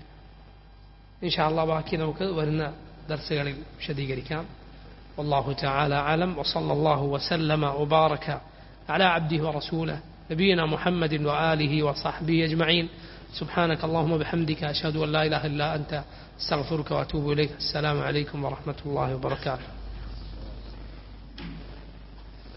ഇൻഷാല്ല ബാക്കി നമുക്ക് വരുന്ന ദർസുകളിൽ വിശദീകരിക്കാം والله تعالى أعلم وصلى الله وسلم وبارك على عبده ورسوله نبينا محمد وآله وصحبه أجمعين سبحانك اللهم وبحمدك أشهد أن لا إله إلا أنت استغفرك وأتوب إليك السلام عليكم ورحمة الله وبركاته